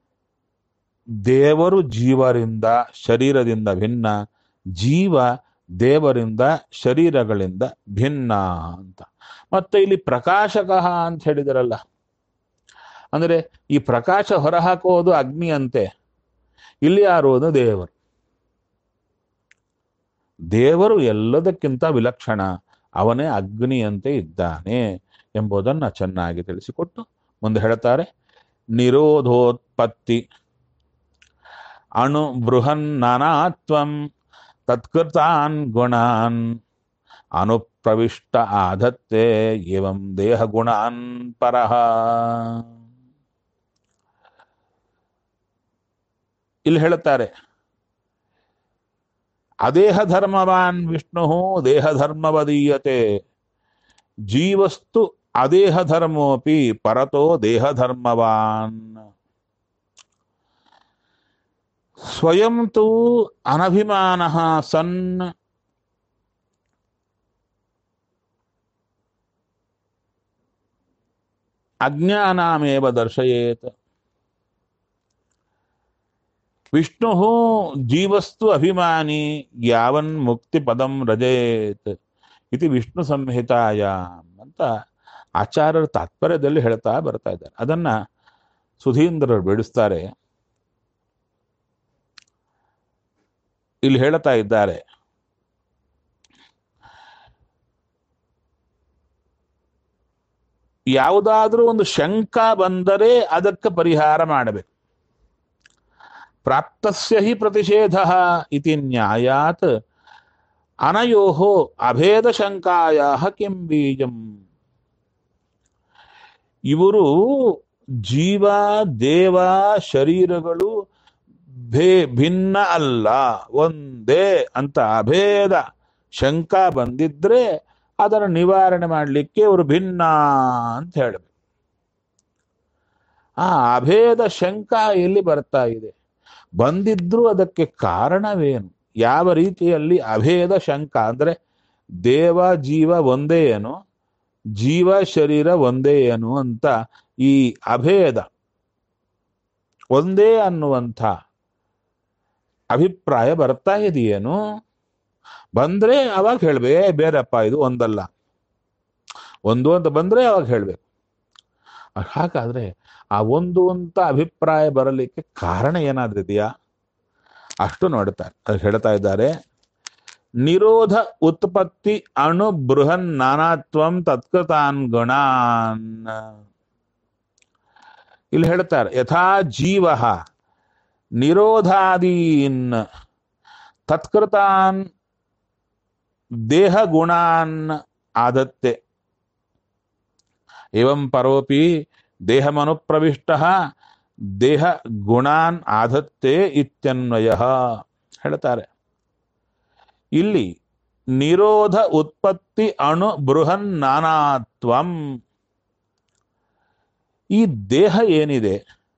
ದೇವರು ಜೀವರಿಂದ ಶರೀರದಿಂದ ಭಿನ್ನ ಜೀವ ದೇವರಿಂದ ಶರೀರಗಳಿಂದ ಭಿನ್ನ ಅಂತ ಮತ್ತೆ ಇಲ್ಲಿ ಪ್ರಕಾಶಕ ಅಂತ ಹೇಳಿದರಲ್ಲ ಅಂದರೆ ಈ ಪ್ರಕಾಶ ಹೊರಹಾಕುವುದು ಅಗ್ನಿ ಅಂತೆ ಇಲ್ಲಿ ಯಾರುವುದು ದೇವರು ದೇವರು ಎಲ್ಲದಕ್ಕಿಂತ ವಿಲಕ್ಷಣ ಅವನೇ ಅಗ್ನಿಯಂತೆ ಇದ್ದಾನೆ ಎಂಬುದನ್ನು ಚೆನ್ನಾಗಿ ತಿಳಿಸಿಕೊಟ್ಟು ಮುಂದೆ ಹೇಳ್ತಾರೆ ನಿರೋಧೋತ್ಪತ್ತಿ ಅಣು ಬೃಹನ್ ನಾನಾತ್ವಂ ತತ್ಕೃತಾನ್ ಗುಣಾನ್ ಅನುಪ್ರವಿಷ್ಟ ಆಧತ್ತೆ ಏವಂ ದೇಹ ಗುಣಾನ್ ಪರಹ ಇಲ್ಲಿ ಹೇಳುತ್ತಾರೆ ಅದೇಹ ಧರ್ಮವಾನ್ ವಿಷ್ಣು ದೇಹ ಧರ್ಮವದೀಯತೆ ಜೀವಸ್ತು ಅದೇಹ ಧರ್ಮೋಪಿ ಪರತೋ ದೇಹ ಧರ್ಮವಾನ್ ಸ್ವಯಂ ತು ಅನಭಿಮಾನ ಸನ್ ಅಜ್ಞಾನಾಮೇವ ದರ್ಶಯೇತ್ ವಿಷ್ಣು ಜೀವಸ್ತು ಅಭಿಮಾನಿ ಯಾವನ್ ಮುಕ್ತಿ ಪದಂ ರಜೇತ್ ಇದು ವಿಷ್ಣು ಸಂಹಿತಾಯಾಮ್ ಅಂತ ಆಚಾರ್ಯರ ತಾತ್ಪರ್ಯದಲ್ಲಿ ಹೇಳ್ತಾ ಬರ್ತಾ ಇದ್ದಾರೆ ಅದನ್ನ ಸುಧೀಂದ್ರರು ಬಿಡಿಸ್ತಾರೆ ಇಲ್ಲಿ ಹೇಳ್ತಾ ಇದ್ದಾರೆ ಯಾವುದಾದ್ರೂ ಒಂದು ಶಂಕ ಬಂದರೆ ಅದಕ್ಕೆ ಪರಿಹಾರ ಮಾಡಬೇಕು ಪ್ರಾಪ್ತಸ್ಯ ಹಿ ಪ್ರತಿಷೇಧ ಇತಿ ನ್ಯಾಯಾತ್ ಅನಯೋ ಅಭೇದ ಶಂಕಾಯ ಕಿಂ ಬೀಜಂ ಇವರು ಜೀವ ದೇವ ಶರೀರಗಳು ಭೇ ಭಿನ್ನ ಅಲ್ಲ ಒಂದೇ ಅಂತ ಅಭೇದ ಶಂಕ ಬಂದಿದ್ರೆ ಅದನ್ನು ನಿವಾರಣೆ ಮಾಡಲಿಕ್ಕೆ ಇವರು ಭಿನ್ನ ಅಂತ ಹೇಳಬೇಕು ಆ ಅಭೇದ ಶಂಕ ಎಲ್ಲಿ ಬರ್ತಾ ಇದೆ ಬಂದಿದ್ರು ಅದಕ್ಕೆ ಕಾರಣವೇನು ಯಾವ ರೀತಿಯಲ್ಲಿ ಅಭೇದ ಶಂಕ ಅಂದ್ರೆ ದೇವ ಜೀವ ಒಂದೇ ಏನು ಜೀವ ಶರೀರ ಒಂದೇ ಏನು ಅಂತ ಈ ಅಭೇದ ಒಂದೇ ಅನ್ನುವಂಥ ಅಭಿಪ್ರಾಯ ಬರ್ತಾ ಇದೆಯೇನು ಬಂದ್ರೆ ಅವಾಗ ಹೇಳ್ಬೇ ಬೇರಪ್ಪ ಇದು ಒಂದಲ್ಲ ಒಂದು ಅಂತ ಬಂದ್ರೆ ಅವಾಗ ಹೇಳ್ಬೇಕು ಹಾಗಾದ್ರೆ ಆ ಒಂದು ಅಂತ ಅಭಿಪ್ರಾಯ ಬರಲಿಕ್ಕೆ ಕಾರಣ ಏನಾದ್ರೂ ಇದೆಯಾ ಅಷ್ಟು ನೋಡ್ತಾರೆ ಅದು ಹೇಳ್ತಾ ಇದ್ದಾರೆ ನಿರೋಧ ಉತ್ಪತ್ತಿ ಅಣು ಬೃಹನ್ ನಾನಾತ್ವಂ ತತ್ಕೃತಾನ್ ಗುಣಾನ್ ಇಲ್ಲಿ ಹೇಳ್ತಾರೆ ಯಥಾ ಜೀವ ನಿರೋಧಾದೀನ್ ತತ್ಕೃತಾನ್ ದೇಹ ಗುಣಾನ್ ಆದತ್ತೆ ಏವಂ ಪರೋಪಿ ದೇಹಮನುಪ್ರವಿಷ್ಟ ದೇಹ ಗುಣಾನ್ ಆಧತ್ತೆ ಇತ್ಯನ್ವಯ ಹೇಳ್ತಾರೆ ಇಲ್ಲಿ ನಿರೋಧ ಉತ್ಪತ್ತಿ ಅಣು ಬೃಹನ್ ನಾನಾತ್ವಂ ಈ ದೇಹ ಏನಿದೆ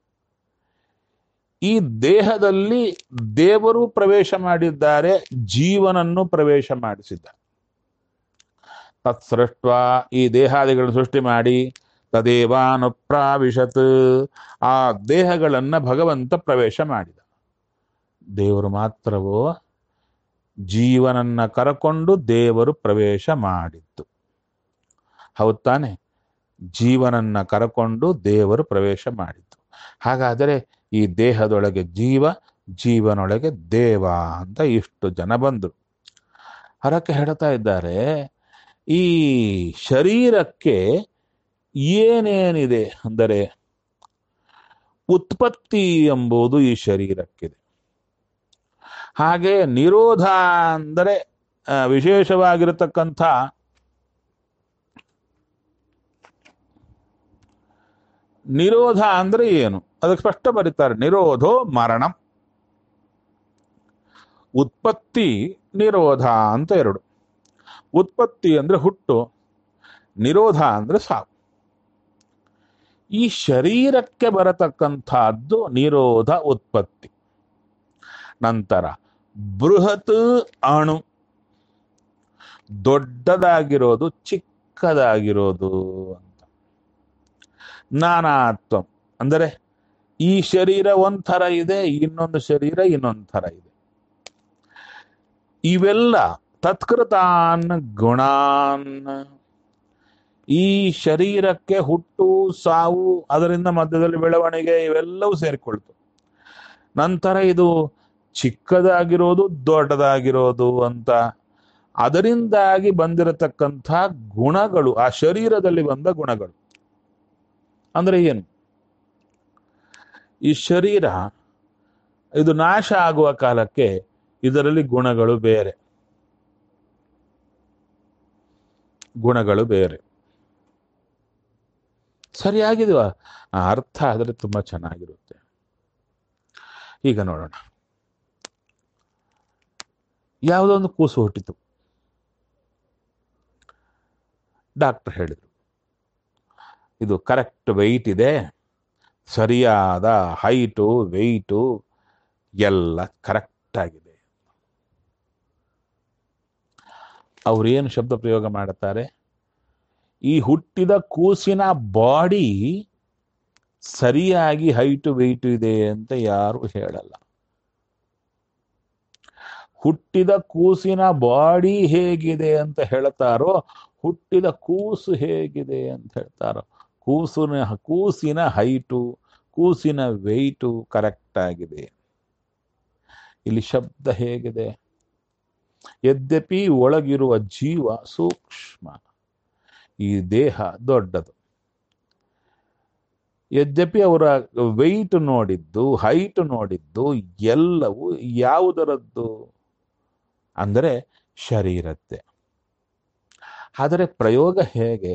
ಈ ದೇಹದಲ್ಲಿ ದೇವರು ಪ್ರವೇಶ ಮಾಡಿದ್ದಾರೆ ಜೀವನನ್ನು ಪ್ರವೇಶ ಮಾಡಿಸಿದ್ದಾರೆ ತತ್ಸೃಷ್ಟ ಈ ದೇಹಾದಿಗಳನ್ನು ಸೃಷ್ಟಿ ಮಾಡಿ ತದೇವಾನುಪ್ರಾವಿಶತ್ ಆ ದೇಹಗಳನ್ನ ಭಗವಂತ ಪ್ರವೇಶ ಮಾಡಿದ ದೇವರು ಮಾತ್ರವೋ ಜೀವನನ್ನ ಕರಕೊಂಡು ದೇವರು ಪ್ರವೇಶ ಮಾಡಿದ್ದು ಹೌದ್ ತಾನೆ ಜೀವನನ್ನ ಕರಕೊಂಡು ದೇವರು ಪ್ರವೇಶ ಮಾಡಿದ್ದು ಹಾಗಾದರೆ ಈ ದೇಹದೊಳಗೆ ಜೀವ ಜೀವನೊಳಗೆ ದೇವ ಅಂತ ಇಷ್ಟು ಜನ ಬಂದರು ಅದಕ್ಕೆ ಹೇಳ್ತಾ ಇದ್ದಾರೆ ಈ ಶರೀರಕ್ಕೆ ಏನೇನಿದೆ ಅಂದರೆ ಉತ್ಪತ್ತಿ ಎಂಬುದು ಈ ಶರೀರಕ್ಕಿದೆ ಹಾಗೆ ನಿರೋಧ ಅಂದರೆ ಆ, ವಿಶೇಷವಾಗಿರತಕ್ಕಂಥ ನಿರೋಧ ಅಂದ್ರೆ ಏನು ಅದಕ್ಕೆ ಸ್ಪಷ್ಟ ಬರೀತಾರೆ ನಿರೋಧೋ ಮರಣಂ ಉತ್ಪತ್ತಿ ನಿರೋಧ ಅಂತ ಎರಡು ಉತ್ಪತ್ತಿ ಅಂದ್ರೆ ಹುಟ್ಟು ನಿರೋಧ ಅಂದ್ರೆ ಸಾವು ಈ ಶರೀರಕ್ಕೆ ಬರತಕ್ಕಂಥದ್ದು ನಿರೋಧ ಉತ್ಪತ್ತಿ ನಂತರ ಬೃಹತ್ ಅಣು ದೊಡ್ಡದಾಗಿರೋದು ಚಿಕ್ಕದಾಗಿರೋದು ಅಂತ ನಾನಾತ್ವ ಅಂದರೆ ಈ ಶರೀರ ಒಂಥರ ಇದೆ ಇನ್ನೊಂದು ಶರೀರ ಇನ್ನೊಂದು ಥರ ಇದೆ ಇವೆಲ್ಲ ತತ್ಕೃತಾನ್ ಗುಣಾನ್ ಈ ಶರೀರಕ್ಕೆ ಹುಟ್ಟು ಸಾವು ಅದರಿಂದ ಮಧ್ಯದಲ್ಲಿ ಬೆಳವಣಿಗೆ ಇವೆಲ್ಲವೂ ಸೇರಿಕೊಳ್ತು ನಂತರ ಇದು ಚಿಕ್ಕದಾಗಿರೋದು ದೊಡ್ಡದಾಗಿರೋದು ಅಂತ ಅದರಿಂದಾಗಿ ಬಂದಿರತಕ್ಕಂಥ ಗುಣಗಳು ಆ ಶರೀರದಲ್ಲಿ ಬಂದ ಗುಣಗಳು ಅಂದ್ರೆ ಏನು ಈ ಶರೀರ ಇದು ನಾಶ ಆಗುವ ಕಾಲಕ್ಕೆ ಇದರಲ್ಲಿ ಗುಣಗಳು ಬೇರೆ ಗುಣಗಳು ಬೇರೆ ಸರಿಯಾಗಿದೆವ ಆ ಅರ್ಥ ಆದರೆ ತುಂಬಾ ಚೆನ್ನಾಗಿರುತ್ತೆ ಈಗ ನೋಡೋಣ ಯಾವುದೋ ಒಂದು ಕೂಸು ಹುಟ್ಟಿತು ಡಾಕ್ಟರ್ ಹೇಳಿದ್ರು ಇದು ಕರೆಕ್ಟ್ ವೆಯ್ಟ್ ಇದೆ ಸರಿಯಾದ ಹೈಟು ವೆಯ್ಟು ಎಲ್ಲ ಕರೆಕ್ಟ್ ಆಗಿದೆ ಅವ್ರೇನು ಶಬ್ದ ಪ್ರಯೋಗ ಮಾಡುತ್ತಾರೆ ಈ ಹುಟ್ಟಿದ ಕೂಸಿನ ಬಾಡಿ ಸರಿಯಾಗಿ ಹೈಟು ವೆಯ್ಟು ಇದೆ ಅಂತ ಯಾರು ಹೇಳಲ್ಲ ಹುಟ್ಟಿದ ಕೂಸಿನ ಬಾಡಿ ಹೇಗಿದೆ ಅಂತ ಹೇಳ್ತಾರೋ ಹುಟ್ಟಿದ ಕೂಸು ಹೇಗಿದೆ ಅಂತ ಹೇಳ್ತಾರೋ ಕೂಸಿನ ಕೂಸಿನ ಹೈಟು ಕೂಸಿನ ವೆಯ್ಟು ಕರೆಕ್ಟ್ ಆಗಿದೆ ಇಲ್ಲಿ ಶಬ್ದ ಹೇಗಿದೆ ಯದ್ಯಪಿ ಒಳಗಿರುವ ಜೀವ ಸೂಕ್ಷ್ಮ ಈ ದೇಹ ದೊಡ್ಡದು ಯದ್ಯಪಿ ಅವರ ವೆಯ್ಟ್ ನೋಡಿದ್ದು ಹೈಟ್ ನೋಡಿದ್ದು ಎಲ್ಲವೂ ಯಾವುದರದ್ದು ಅಂದರೆ ಶರೀರದ್ದೇ ಆದರೆ ಪ್ರಯೋಗ ಹೇಗೆ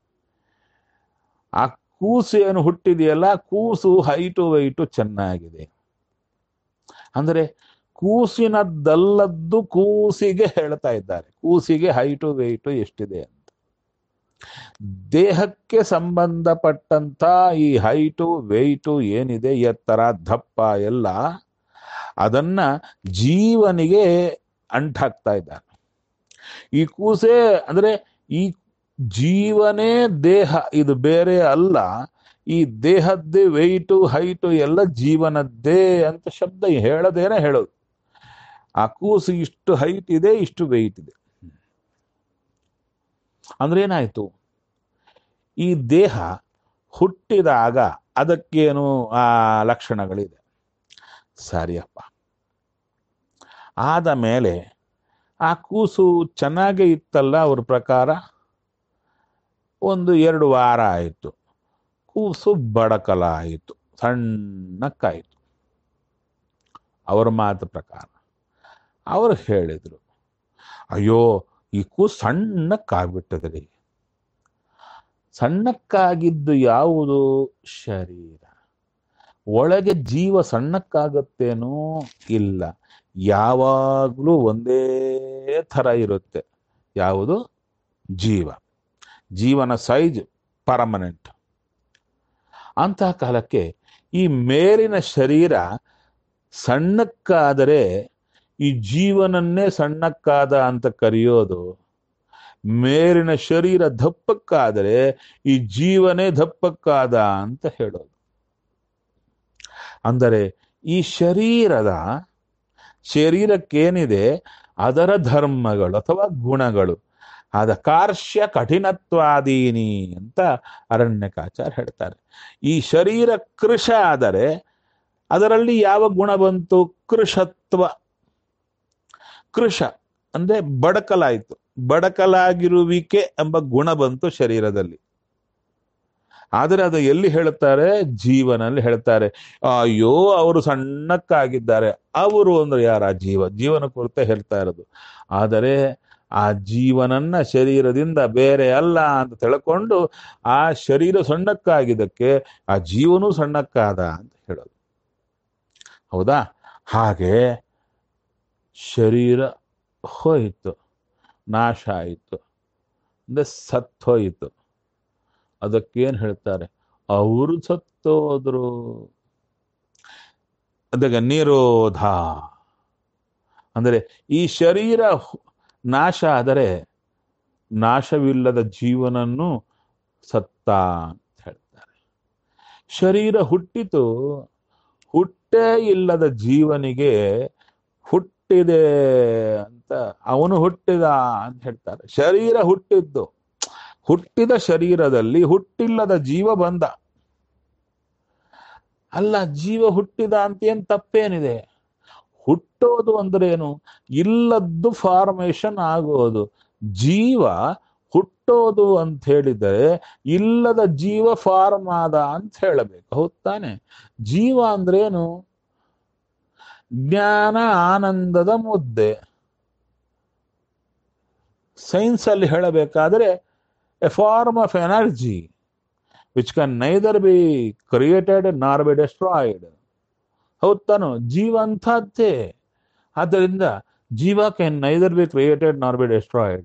ಆ ಕೂಸು ಏನು ಹುಟ್ಟಿದೆಯಲ್ಲ ಕೂಸು ಹೈಟು ವೈಟು ಚೆನ್ನಾಗಿದೆ ಅಂದರೆ ಕೂಸಿನದ್ದಲ್ಲದ್ದು ಕೂಸಿಗೆ ಹೇಳ್ತಾ ಇದ್ದಾರೆ ಕೂಸಿಗೆ ಹೈಟು ವೆಯ್ಟು ಎಷ್ಟಿದೆ ಅಂತ ದೇಹಕ್ಕೆ ಸಂಬಂಧಪಟ್ಟಂತ ಈ ಹೈಟು ವೆಯ್ಟು ಏನಿದೆ ಎತ್ತರ ದಪ್ಪ ಎಲ್ಲ ಅದನ್ನ ಜೀವನಿಗೆ ಅಂಟಾಕ್ತಾ ಇದ್ದಾರೆ ಈ ಕೂಸೆ ಅಂದ್ರೆ ಈ ಜೀವನೇ ದೇಹ ಇದು ಬೇರೆ ಅಲ್ಲ ಈ ದೇಹದ್ದೇ ವೆಯ್ಟು ಹೈಟು ಎಲ್ಲ ಜೀವನದ್ದೇ ಅಂತ ಶಬ್ದ ಹೇಳದೇನೆ ಹೇಳೋದು ಆ ಕೂಸು ಇಷ್ಟು ಹೈಟ್ ಇದೆ ಇಷ್ಟು ವೆಯ್ಟ್ ಇದೆ ಅಂದ್ರೆ ಏನಾಯ್ತು ಈ ದೇಹ ಹುಟ್ಟಿದಾಗ ಅದಕ್ಕೇನು ಆ ಲಕ್ಷಣಗಳಿದೆ ಸರಿಯಪ್ಪ ಆದ ಮೇಲೆ ಆ ಕೂಸು ಚೆನ್ನಾಗೇ ಇತ್ತಲ್ಲ ಅವ್ರ ಪ್ರಕಾರ ಒಂದು ಎರಡು ವಾರ ಆಯಿತು ಕೂಸು ಬಡಕಲ ಆಯಿತು ಸಣ್ಣಕ್ಕಾಯಿತು ಅವರ ಮಾತು ಪ್ರಕಾರ ಅವರು ಹೇಳಿದರು ಅಯ್ಯೋ ಈ ಕೂಸು ಸಣ್ಣಕ್ಕಾಗ್ಬಿಟ್ಟದ್ರಿ ಸಣ್ಣಕ್ಕಾಗಿದ್ದು ಯಾವುದು ಶರೀರ ಒಳಗೆ ಜೀವ ಸಣ್ಣಕ್ಕಾಗತ್ತೇನೋ ಇಲ್ಲ ಯಾವಾಗಲೂ ಒಂದೇ ಥರ ಇರುತ್ತೆ ಯಾವುದು ಜೀವ ಜೀವನ ಸೈಜ್ ಪರ್ಮನೆಂಟ್ ಅಂತಹ ಕಾಲಕ್ಕೆ ಈ ಮೇಲಿನ ಶರೀರ ಸಣ್ಣಕ್ಕಾದರೆ ಈ ಜೀವನನ್ನೇ ಸಣ್ಣಕ್ಕಾದ ಅಂತ ಕರೆಯೋದು ಮೇಲಿನ ಶರೀರ ದಪ್ಪಕ್ಕಾದರೆ ಈ ಜೀವನೇ ದಪ್ಪಕ್ಕಾದ ಅಂತ ಹೇಳೋದು ಅಂದರೆ ಈ ಶರೀರದ ಶರೀರಕ್ಕೇನಿದೆ ಅದರ ಧರ್ಮಗಳು ಅಥವಾ ಗುಣಗಳು ಆದ ಕಾರ್ಶ್ಯ ಕಠಿಣತ್ವಾದೀನಿ ಅಂತ ಅರಣ್ಯಕಾಚಾರ ಹೇಳ್ತಾರೆ ಈ ಶರೀರ ಕೃಶ ಆದರೆ ಅದರಲ್ಲಿ ಯಾವ ಗುಣ ಬಂತು ಕೃಷತ್ವ ಕೃಷ ಅಂದ್ರೆ ಬಡಕಲಾಯಿತು ಬಡಕಲಾಗಿರುವಿಕೆ ಎಂಬ ಗುಣ ಬಂತು ಶರೀರದಲ್ಲಿ ಆದರೆ ಅದು ಎಲ್ಲಿ ಹೇಳ್ತಾರೆ ಜೀವನಲ್ಲಿ ಹೇಳ್ತಾರೆ ಅಯ್ಯೋ ಅವರು ಸಣ್ಣಕ್ಕಾಗಿದ್ದಾರೆ ಅವರು ಅಂದ್ರೆ ಯಾರ ಜೀವ ಜೀವನ ಕುರಿತ ಹೇಳ್ತಾ ಇರೋದು ಆದರೆ ಆ ಜೀವನನ್ನ ಶರೀರದಿಂದ ಬೇರೆ ಅಲ್ಲ ಅಂತ ತಿಳ್ಕೊಂಡು ಆ ಶರೀರ ಸಣ್ಣಕ್ಕಾಗಿದ್ದಕ್ಕೆ ಆ ಜೀವನೂ ಸಣ್ಣಕ್ಕಾದ ಅಂತ ಹೇಳೋದು ಹೌದಾ ಹಾಗೆ ಶರೀರ ಹೋಯಿತು ನಾಶ ಆಯಿತು ಅಂದ್ರೆ ಸತ್ತೋಯಿತು ಅದಕ್ಕೇನು ಹೇಳ್ತಾರೆ ಅವರು ಸತ್ತೋದ್ರು ಅದಕ್ಕೆ ನಿರೋಧ ಅಂದರೆ ಈ ಶರೀರ ನಾಶ ಆದರೆ ನಾಶವಿಲ್ಲದ ಜೀವನನ್ನು ಸತ್ತ ಅಂತ ಹೇಳ್ತಾರೆ ಶರೀರ ಹುಟ್ಟಿತು ಹುಟ್ಟೇ ಇಲ್ಲದ ಜೀವನಿಗೆ ಹುಟ್ಟಿದೆ ಅಂತ ಅವನು ಹುಟ್ಟಿದ ಅಂತ ಹೇಳ್ತಾರೆ ಶರೀರ ಹುಟ್ಟಿದ್ದು ಹುಟ್ಟಿದ ಶರೀರದಲ್ಲಿ ಹುಟ್ಟಿಲ್ಲದ ಜೀವ ಬಂದ ಅಲ್ಲ ಜೀವ ಹುಟ್ಟಿದ ಅಂತ ಏನ್ ತಪ್ಪೇನಿದೆ ಹುಟ್ಟೋದು ಅಂದ್ರೇನು ಇಲ್ಲದ್ದು ಫಾರ್ಮೇಶನ್ ಆಗೋದು ಜೀವ ಹುಟ್ಟೋದು ಅಂತ ಹೇಳಿದರೆ ಇಲ್ಲದ ಜೀವ ಫಾರ್ಮ್ ಆದ ಅಂತ ಹೇಳಬೇಕು ಹೌದ್ ತಾನೆ ಜೀವ ಅಂದ್ರೇನು ಜ್ಞಾನ ಆನಂದದ ಮುದ್ದೆ ಸೈನ್ಸ್ ಅಲ್ಲಿ ಹೇಳಬೇಕಾದ್ರೆ a form of energy which can neither be created nor be destroyed ಹೌದ್ ತಾನು ಜೀವ ಅಂಥದ್ದೇ ಆದ್ದರಿಂದ ಜೀವ can neither be created nor be destroyed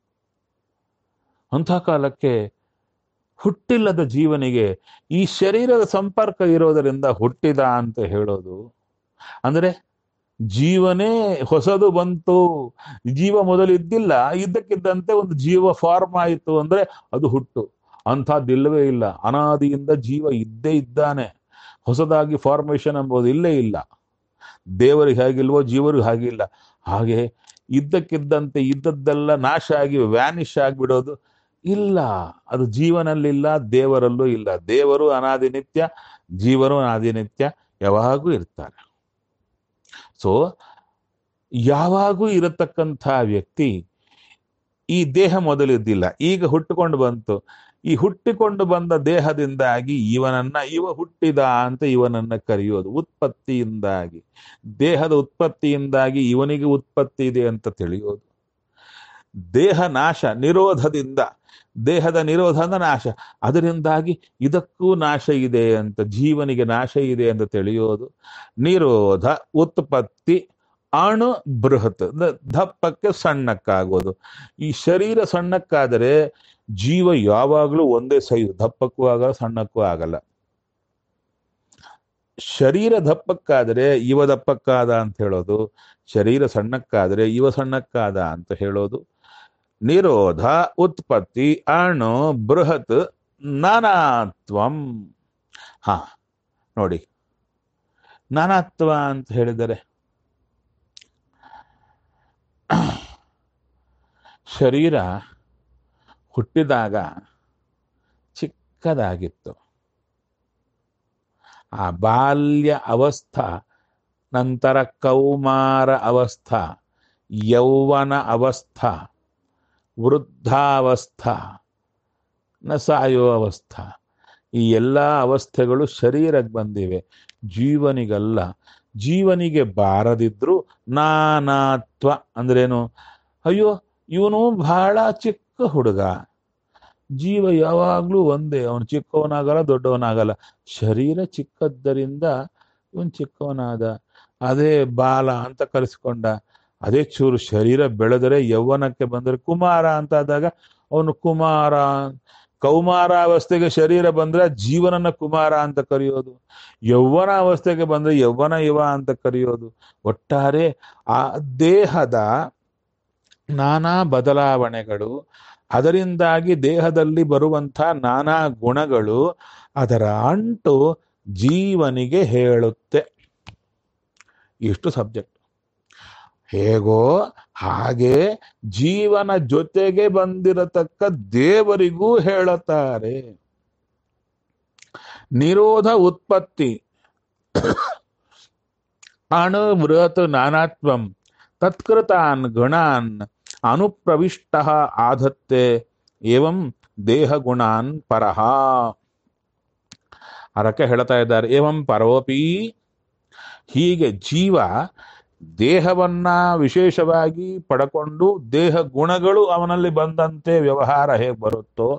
ಅಂಥ ಕಾಲಕ್ಕೆ ಹುಟ್ಟಿಲ್ಲದ ಜೀವನಿಗೆ ಈ ಶರೀರದ ಸಂಪರ್ಕ ಇರೋದರಿಂದ ಹುಟ್ಟಿದ ಅಂತ ಹೇಳೋದು ಅಂದರೆ ಜೀವನೇ ಹೊಸದು ಬಂತು ಜೀವ ಮೊದಲು ಇದ್ದಿಲ್ಲ ಇದ್ದಕ್ಕಿದ್ದಂತೆ ಒಂದು ಜೀವ ಫಾರ್ಮ್ ಆಯಿತು ಅಂದ್ರೆ ಅದು ಹುಟ್ಟು ಅಂಥದ್ದಿಲ್ಲವೇ ಇಲ್ಲ ಅನಾದಿಯಿಂದ ಜೀವ ಇದ್ದೇ ಇದ್ದಾನೆ ಹೊಸದಾಗಿ ಫಾರ್ಮೇಶನ್ ಎಂಬುದು ಇಲ್ಲೇ ಇಲ್ಲ ದೇವರಿಗೆ ಹಾಗಿಲ್ವೋ ಜೀವರಿಗೆ ಹಾಗಿಲ್ಲ ಹಾಗೆ ಇದ್ದಕ್ಕಿದ್ದಂತೆ ಇದ್ದದ್ದೆಲ್ಲ ನಾಶ ಆಗಿ ವ್ಯಾನಿಶ್ ಆಗಿಬಿಡೋದು ಇಲ್ಲ ಅದು ಜೀವನಲ್ಲಿಲ್ಲ ದೇವರಲ್ಲೂ ಇಲ್ಲ ದೇವರು ಅನಾದಿ ನಿತ್ಯ ಜೀವನು ಅನಾದಿ ನಿತ್ಯ ಯಾವಾಗೂ ಇರ್ತಾರೆ ಸೊ ಯಾವಾಗೂ ಇರತಕ್ಕಂಥ ವ್ಯಕ್ತಿ ಈ ದೇಹ ಮೊದಲಿದ್ದಿಲ್ಲ ಈಗ ಹುಟ್ಟುಕೊಂಡು ಬಂತು ಈ ಹುಟ್ಟಿಕೊಂಡು ಬಂದ ದೇಹದಿಂದಾಗಿ ಇವನನ್ನ ಇವ ಹುಟ್ಟಿದ ಅಂತ ಇವನನ್ನ ಕರೆಯೋದು ಉತ್ಪತ್ತಿಯಿಂದಾಗಿ ದೇಹದ ಉತ್ಪತ್ತಿಯಿಂದಾಗಿ ಇವನಿಗೆ ಉತ್ಪತ್ತಿ ಇದೆ ಅಂತ ತಿಳಿಯೋದು ದೇಹ ನಾಶ ನಿರೋಧದಿಂದ ದೇಹದ ನಿರೋಧ ಅಂದ್ರೆ ನಾಶ ಅದರಿಂದಾಗಿ ಇದಕ್ಕೂ ನಾಶ ಇದೆ ಅಂತ ಜೀವನಿಗೆ ನಾಶ ಇದೆ ಅಂತ ತಿಳಿಯೋದು ನಿರೋಧ ಉತ್ಪತ್ತಿ ಅಣು ಬೃಹತ್ ಅಂದ್ರೆ ದಪ್ಪಕ್ಕೆ ಸಣ್ಣಕ್ಕಾಗೋದು ಈ ಶರೀರ ಸಣ್ಣಕ್ಕಾದರೆ ಜೀವ ಯಾವಾಗಲೂ ಒಂದೇ ಸೈಜ್ ದಪ್ಪಕ್ಕೂ ಆಗಲ್ಲ ಸಣ್ಣಕ್ಕೂ ಆಗಲ್ಲ ಶರೀರ ದಪ್ಪಕ್ಕಾದರೆ ಇವ ದಪ್ಪಕ್ಕಾದ ಅಂತ ಹೇಳೋದು ಶರೀರ ಸಣ್ಣಕ್ಕಾದರೆ ಇವ ಸಣ್ಣಕ್ಕಾದ ಅಂತ ಹೇಳೋದು ನಿರೋಧ ಉತ್ಪತ್ತಿ ಅಣು ಬೃಹತ್ ನಾನಾತ್ವಂ ಹಾ ನೋಡಿ ನಾನಾತ್ವ ಅಂತ ಹೇಳಿದರೆ ಶರೀರ ಹುಟ್ಟಿದಾಗ ಚಿಕ್ಕದಾಗಿತ್ತು ಆ ಬಾಲ್ಯ ಅವಸ್ಥಾ ನಂತರ ಕೌಮಾರ ಅವಸ್ಥಾ ಯೌವನ ಅವಸ್ಥಾ ವೃದ್ಧಾವಸ್ಥಾ ನ ಸಾಯೋ ಅವಸ್ಥಾ ಈ ಎಲ್ಲ ಅವಸ್ಥೆಗಳು ಶರೀರಕ್ಕೆ ಬಂದಿವೆ ಜೀವನಿಗಲ್ಲ ಜೀವನಿಗೆ ಬಾರದಿದ್ರು ನಾನಾತ್ವ ಅಂದ್ರೇನು ಅಯ್ಯೋ ಇವನು ಬಹಳ ಚಿಕ್ಕ ಹುಡುಗ ಜೀವ ಯಾವಾಗ್ಲೂ ಒಂದೇ ಅವನು ಚಿಕ್ಕವನಾಗಲ್ಲ ದೊಡ್ಡವನಾಗಲ್ಲ ಶರೀರ ಚಿಕ್ಕದ್ದರಿಂದ ಇವನ್ ಚಿಕ್ಕವನಾದ ಅದೇ ಬಾಲ ಅಂತ ಕರೆಸ್ಕೊಂಡ ಅದೇ ಚೂರು ಶರೀರ ಬೆಳೆದರೆ ಯೌವನಕ್ಕೆ ಬಂದರೆ ಕುಮಾರ ಅಂತ ಆದಾಗ ಅವನು ಕುಮಾರ ಕೌಮಾರಾವಸ್ಥೆಗೆ ಶರೀರ ಬಂದ್ರೆ ಜೀವನನ ಕುಮಾರ ಅಂತ ಕರೆಯೋದು ಯೌವನ ಅವಸ್ಥೆಗೆ ಬಂದ್ರೆ ಯೌವನ ಇವ ಅಂತ ಕರೆಯೋದು ಒಟ್ಟಾರೆ ಆ ದೇಹದ ನಾನಾ ಬದಲಾವಣೆಗಳು ಅದರಿಂದಾಗಿ ದೇಹದಲ್ಲಿ ಬರುವಂಥ ನಾನಾ ಗುಣಗಳು ಅದರ ಅಂಟು ಜೀವನಿಗೆ ಹೇಳುತ್ತೆ ಇಷ್ಟು ಸಬ್ಜೆಕ್ಟ್ ಹೇಗೋ ಹಾಗೆ ಜೀವನ ಜೊತೆಗೆ ಬಂದಿರತಕ್ಕ ದೇವರಿಗೂ ಹೇಳುತ್ತಾರೆ ನಿರೋಧ ಉತ್ಪತ್ತಿ ಅಣು ಬೃಹತ್ ನಾನಾತ್ವಂ ತತ್ಕೃತಾನ್ ಗುಣಾನ್ ಅನುಪ್ರವಿಷ್ಟ ಆಧತ್ತೆ ಏವಂ ದೇಹ ಗುಣಾನ್ ಪರಹ ಅದಕ್ಕೆ ಹೇಳ್ತಾ ಇದ್ದಾರೆ ಏವಂ ಪರೋಪಿ ಹೀಗೆ ಜೀವ ದೇಹವನ್ನ ವಿಶೇಷವಾಗಿ ಪಡ್ಕೊಂಡು ದೇಹ ಗುಣಗಳು ಅವನಲ್ಲಿ ಬಂದಂತೆ ವ್ಯವಹಾರ ಹೇಗೆ ಬರುತ್ತೋ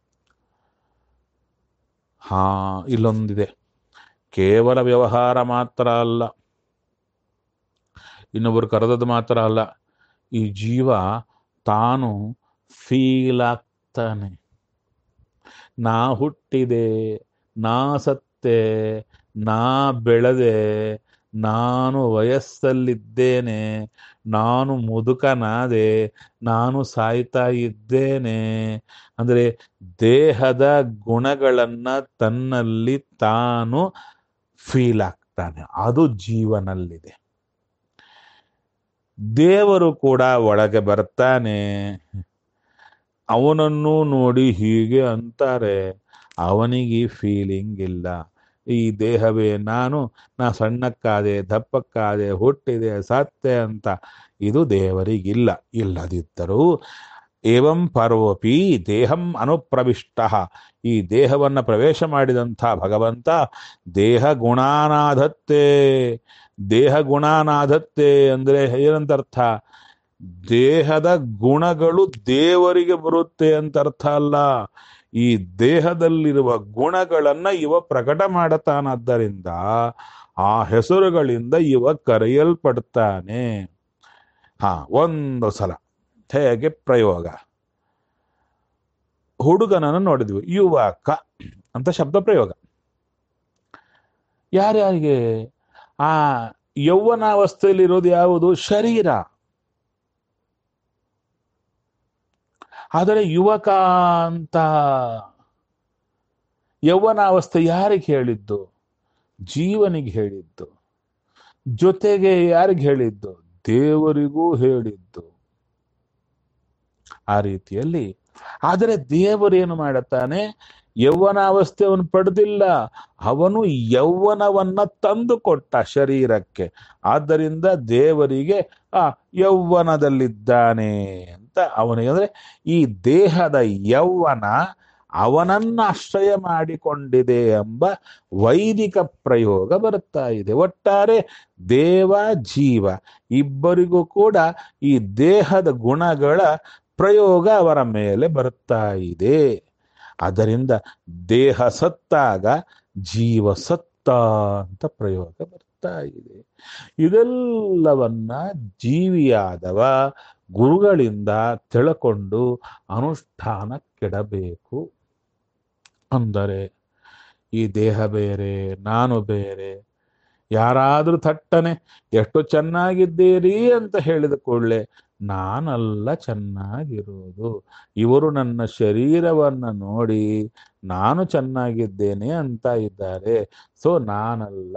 ಹಾ ಇಲ್ಲೊಂದಿದೆ ಕೇವಲ ವ್ಯವಹಾರ ಮಾತ್ರ ಅಲ್ಲ ಇನ್ನೊಬ್ಬರು ಕರೆದದ್ದು ಮಾತ್ರ ಅಲ್ಲ ಈ ಜೀವ ತಾನು ಫೀಲ್ ಆಗ್ತಾನೆ ನಾ ಹುಟ್ಟಿದೆ ನಾ ಸತ್ತೆ ನಾ ಬೆಳೆದೆ ನಾನು ವಯಸ್ಸಲ್ಲಿದ್ದೇನೆ ನಾನು ಮುದುಕನಾದೆ ನಾನು ಸಾಯ್ತಾ ಇದ್ದೇನೆ ಅಂದರೆ ದೇಹದ ಗುಣಗಳನ್ನ ತನ್ನಲ್ಲಿ ತಾನು ಫೀಲ್ ಆಗ್ತಾನೆ ಅದು ಜೀವನಲ್ಲಿದೆ ದೇವರು ಕೂಡ ಒಳಗೆ ಬರ್ತಾನೆ ಅವನನ್ನು ನೋಡಿ ಹೀಗೆ ಅಂತಾರೆ ಅವನಿಗೆ ಫೀಲಿಂಗ್ ಇಲ್ಲ ಈ ದೇಹವೇ ನಾನು ನಾ ಸಣ್ಣಕ್ಕಾದೆ ದಪ್ಪಕ್ಕಾದೆ ಹುಟ್ಟಿದೆ ಸತ್ತೆ ಅಂತ ಇದು ದೇವರಿಗಿಲ್ಲ ಇಲ್ಲದಿದ್ದರೂ ಏವಂ ಪರೋಪಿ ದೇಹಂ ಅನುಪ್ರವಿಷ್ಟ ಈ ದೇಹವನ್ನ ಪ್ರವೇಶ ಮಾಡಿದಂಥ ಭಗವಂತ ದೇಹ ಗುಣಾನಾಧತ್ತೆ ದೇಹ ಗುಣಾನಾಧತ್ತೆ ಅಂದ್ರೆ ಏನಂತ ಅರ್ಥ ದೇಹದ ಗುಣಗಳು ದೇವರಿಗೆ ಬರುತ್ತೆ ಅಂತ ಅರ್ಥ ಅಲ್ಲ ಈ ದೇಹದಲ್ಲಿರುವ ಗುಣಗಳನ್ನ ಇವ ಪ್ರಕಟ ಮಾಡತಾನಾದ್ದರಿಂದ ಆ ಹೆಸರುಗಳಿಂದ ಇವ ಕರೆಯಲ್ಪಡ್ತಾನೆ ಹಾ ಒಂದು ಸಲ ಹೇಗೆ ಪ್ರಯೋಗ ಹುಡುಗನನ್ನು ನೋಡಿದ್ವಿ ಯುವಕ ಅಂತ ಶಬ್ದ ಪ್ರಯೋಗ ಯಾರ್ಯಾರಿಗೆ ಆ ಯೌವನಾವಸ್ಥೆಯಲ್ಲಿರೋದು ಯಾವುದು ಶರೀರ ಆದರೆ ಯುವಕ ಅಂತ ಯೌವನಾವಸ್ಥೆ ಯಾರಿಗೆ ಹೇಳಿದ್ದು ಜೀವನಿಗೆ ಹೇಳಿದ್ದು ಜೊತೆಗೆ ಯಾರಿಗೆ ಹೇಳಿದ್ದು ದೇವರಿಗೂ ಹೇಳಿದ್ದು ಆ ರೀತಿಯಲ್ಲಿ ಆದರೆ ದೇವರೇನು ಮಾಡುತ್ತಾನೆ ಯೌವನಾವಸ್ಥೆ ಅವನು ಪಡೆದಿಲ್ಲ ಅವನು ಯೌವನವನ್ನ ತಂದು ಕೊಟ್ಟ ಶರೀರಕ್ಕೆ ಆದ್ದರಿಂದ ದೇವರಿಗೆ ಆ ಯೌವನದಲ್ಲಿದ್ದಾನೆ ಅಂತ ಅವನಿಗೆ ಅಂದ್ರೆ ಈ ದೇಹದ ಯೌವನ ಅವನನ್ನ ಆಶ್ರಯ ಮಾಡಿಕೊಂಡಿದೆ ಎಂಬ ವೈದಿಕ ಪ್ರಯೋಗ ಬರುತ್ತಾ ಇದೆ ಒಟ್ಟಾರೆ ದೇವ ಜೀವ ಇಬ್ಬರಿಗೂ ಕೂಡ ಈ ದೇಹದ ಗುಣಗಳ ಪ್ರಯೋಗ ಅವರ ಮೇಲೆ ಬರುತ್ತಾ ಇದೆ ಅದರಿಂದ ದೇಹ ಸತ್ತಾಗ ಜೀವ ಸತ್ತ ಅಂತ ಪ್ರಯೋಗ ಬರ್ತಾ ಇದೆ ಇದೆಲ್ಲವನ್ನ ಜೀವಿಯಾದವ ಗುರುಗಳಿಂದ ತಿಳ್ಕೊಂಡು ಅನುಷ್ಠಾನಕ್ಕಿಡಬೇಕು ಅಂದರೆ ಈ ದೇಹ ಬೇರೆ ನಾನು ಬೇರೆ ಯಾರಾದರೂ ಥಟ್ಟನೆ ಎಷ್ಟು ಚೆನ್ನಾಗಿದ್ದೀರಿ ಅಂತ ಹೇಳಿದ ಕೂಡಲೇ ನಾನಲ್ಲ ಚೆನ್ನಾಗಿರೋದು ಇವರು ನನ್ನ ಶರೀರವನ್ನ ನೋಡಿ ನಾನು ಚೆನ್ನಾಗಿದ್ದೇನೆ ಅಂತ ಇದ್ದಾರೆ ಸೊ ನಾನಲ್ಲ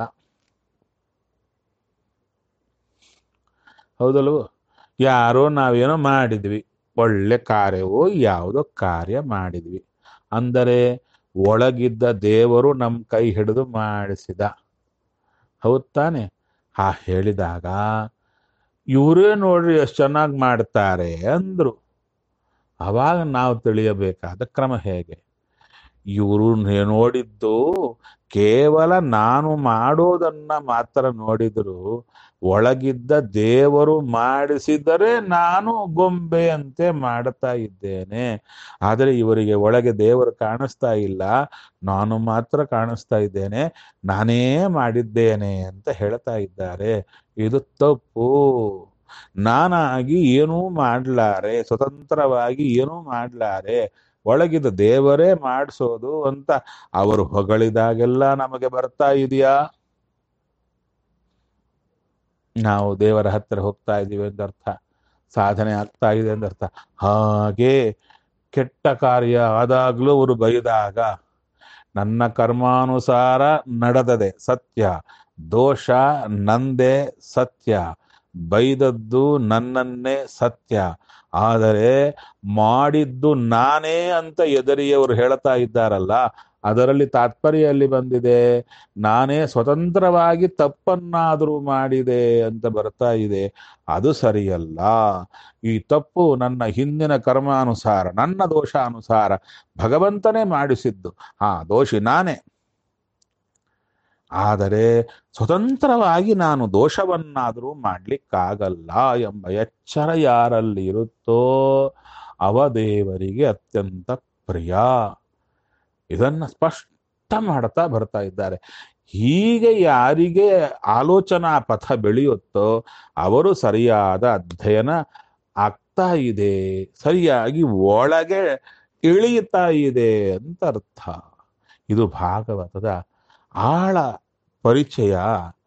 ಹೌದಲ್ವ ಯಾರೋ ನಾವೇನೋ ಮಾಡಿದ್ವಿ ಒಳ್ಳೆ ಕಾರ್ಯವೋ ಯಾವುದೋ ಕಾರ್ಯ ಮಾಡಿದ್ವಿ ಅಂದರೆ ಒಳಗಿದ್ದ ದೇವರು ನಮ್ಮ ಕೈ ಹಿಡಿದು ಮಾಡಿಸಿದ ಹೌದ್ ತಾನೆ ಆ ಹೇಳಿದಾಗ ಇವರೇ ನೋಡ್ರಿ ಎಷ್ಟು ಚೆನ್ನಾಗಿ ಮಾಡ್ತಾರೆ ಅಂದ್ರು ಅವಾಗ ನಾವು ತಿಳಿಯಬೇಕಾದ ಕ್ರಮ ಹೇಗೆ ಇವರು ನೋಡಿದ್ದು ಕೇವಲ ನಾನು ಮಾಡೋದನ್ನ ಮಾತ್ರ ನೋಡಿದ್ರು ಒಳಗಿದ್ದ ದೇವರು ಮಾಡಿಸಿದರೆ ನಾನು ಗೊಂಬೆಯಂತೆ ಮಾಡ್ತಾ ಇದ್ದೇನೆ ಆದರೆ ಇವರಿಗೆ ಒಳಗೆ ದೇವರು ಕಾಣಿಸ್ತಾ ಇಲ್ಲ ನಾನು ಮಾತ್ರ ಕಾಣಿಸ್ತಾ ಇದ್ದೇನೆ ನಾನೇ ಮಾಡಿದ್ದೇನೆ ಅಂತ ಹೇಳ್ತಾ ಇದ್ದಾರೆ ಇದು ತಪ್ಪು ನಾನಾಗಿ ಏನೂ ಮಾಡ್ಲಾರೆ ಸ್ವತಂತ್ರವಾಗಿ ಏನೂ ಮಾಡ್ಲಾರೆ ಒಳಗಿದ ದೇವರೇ ಮಾಡಿಸೋದು ಅಂತ ಅವರು ಹೊಗಳಿದಾಗೆಲ್ಲ ನಮಗೆ ಬರ್ತಾ ಇದೆಯಾ ನಾವು ದೇವರ ಹತ್ತಿರ ಹೋಗ್ತಾ ಇದ್ದೀವಿ ಎಂದರ್ಥ ಸಾಧನೆ ಆಗ್ತಾ ಇದೆ ಎಂದರ್ಥ ಹಾಗೆ ಕೆಟ್ಟ ಕಾರ್ಯ ಆದಾಗ್ಲೂ ಅವರು ಬೈದಾಗ ನನ್ನ ಕರ್ಮಾನುಸಾರ ನಡೆದದೆ ಸತ್ಯ ದೋಷ ನಂದೇ ಸತ್ಯ ಬೈದದ್ದು ನನ್ನನ್ನೇ ಸತ್ಯ ಆದರೆ ಮಾಡಿದ್ದು ನಾನೇ ಅಂತ ಎದರಿಯವರು ಹೇಳ್ತಾ ಇದ್ದಾರಲ್ಲ ಅದರಲ್ಲಿ ತಾತ್ಪರ್ಯ ಎಲ್ಲಿ ಬಂದಿದೆ ನಾನೇ ಸ್ವತಂತ್ರವಾಗಿ ತಪ್ಪನ್ನಾದರೂ ಮಾಡಿದೆ ಅಂತ ಬರ್ತಾ ಇದೆ ಅದು ಸರಿಯಲ್ಲ ಈ ತಪ್ಪು ನನ್ನ ಹಿಂದಿನ ಕರ್ಮಾನುಸಾರ ನನ್ನ ದೋಷಾನುಸಾರ ಭಗವಂತನೇ ಮಾಡಿಸಿದ್ದು ಹಾ ದೋಷಿ ನಾನೇ ಆದರೆ ಸ್ವತಂತ್ರವಾಗಿ ನಾನು ದೋಷವನ್ನಾದರೂ ಮಾಡ್ಲಿಕ್ಕಾಗಲ್ಲ ಎಂಬ ಎಚ್ಚರ ಯಾರಲ್ಲಿ ಇರುತ್ತೋ ಅವ ದೇವರಿಗೆ ಅತ್ಯಂತ ಪ್ರಿಯ ಇದನ್ನ ಸ್ಪಷ್ಟ ಮಾಡ್ತಾ ಬರ್ತಾ ಇದ್ದಾರೆ ಹೀಗೆ ಯಾರಿಗೆ ಆಲೋಚನಾ ಪಥ ಬೆಳೆಯುತ್ತೋ ಅವರು ಸರಿಯಾದ ಅಧ್ಯಯನ ಆಗ್ತಾ ಇದೆ ಸರಿಯಾಗಿ ಒಳಗೆ ಇಳಿಯುತ್ತಾ ಇದೆ ಅಂತ ಅರ್ಥ ಇದು ಭಾಗವತದ ಆಳ ಪರಿಚಯ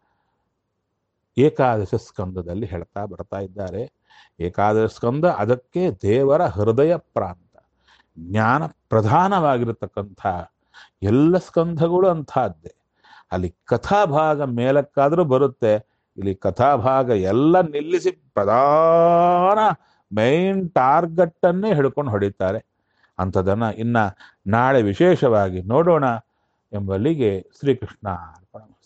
ಏಕಾದಶ ಸ್ಕಂದದಲ್ಲಿ ಹೇಳ್ತಾ ಬರ್ತಾ ಇದ್ದಾರೆ ಏಕಾದಶ ಸ್ಕಂದ ಅದಕ್ಕೆ ದೇವರ ಹೃದಯ ಪ್ರಾಂತ ಜ್ಞಾನ ಪ್ರಧಾನವಾಗಿರತಕ್ಕಂಥ ಎಲ್ಲ ಸ್ಕಂಧಗಳು ಅಂಥದ್ದೇ ಅಲ್ಲಿ ಕಥಾಭಾಗ ಮೇಲಕ್ಕಾದ್ರೂ ಬರುತ್ತೆ ಇಲ್ಲಿ ಕಥಾಭಾಗ ಎಲ್ಲ ನಿಲ್ಲಿಸಿ ಪ್ರಧಾನ ಮೈನ್ ಟಾರ್ಗೆಟ್ ಅನ್ನೇ ಹಿಡ್ಕೊಂಡು ಹೊಡಿತಾರೆ ಅಂಥದನ್ನ ಇನ್ನ ನಾಳೆ ವಿಶೇಷವಾಗಿ ನೋಡೋಣ ಎಂಬಲ್ಲಿಗೆ ಶ್ರೀಕೃಷ್ಣ ಅರ್ಪಣ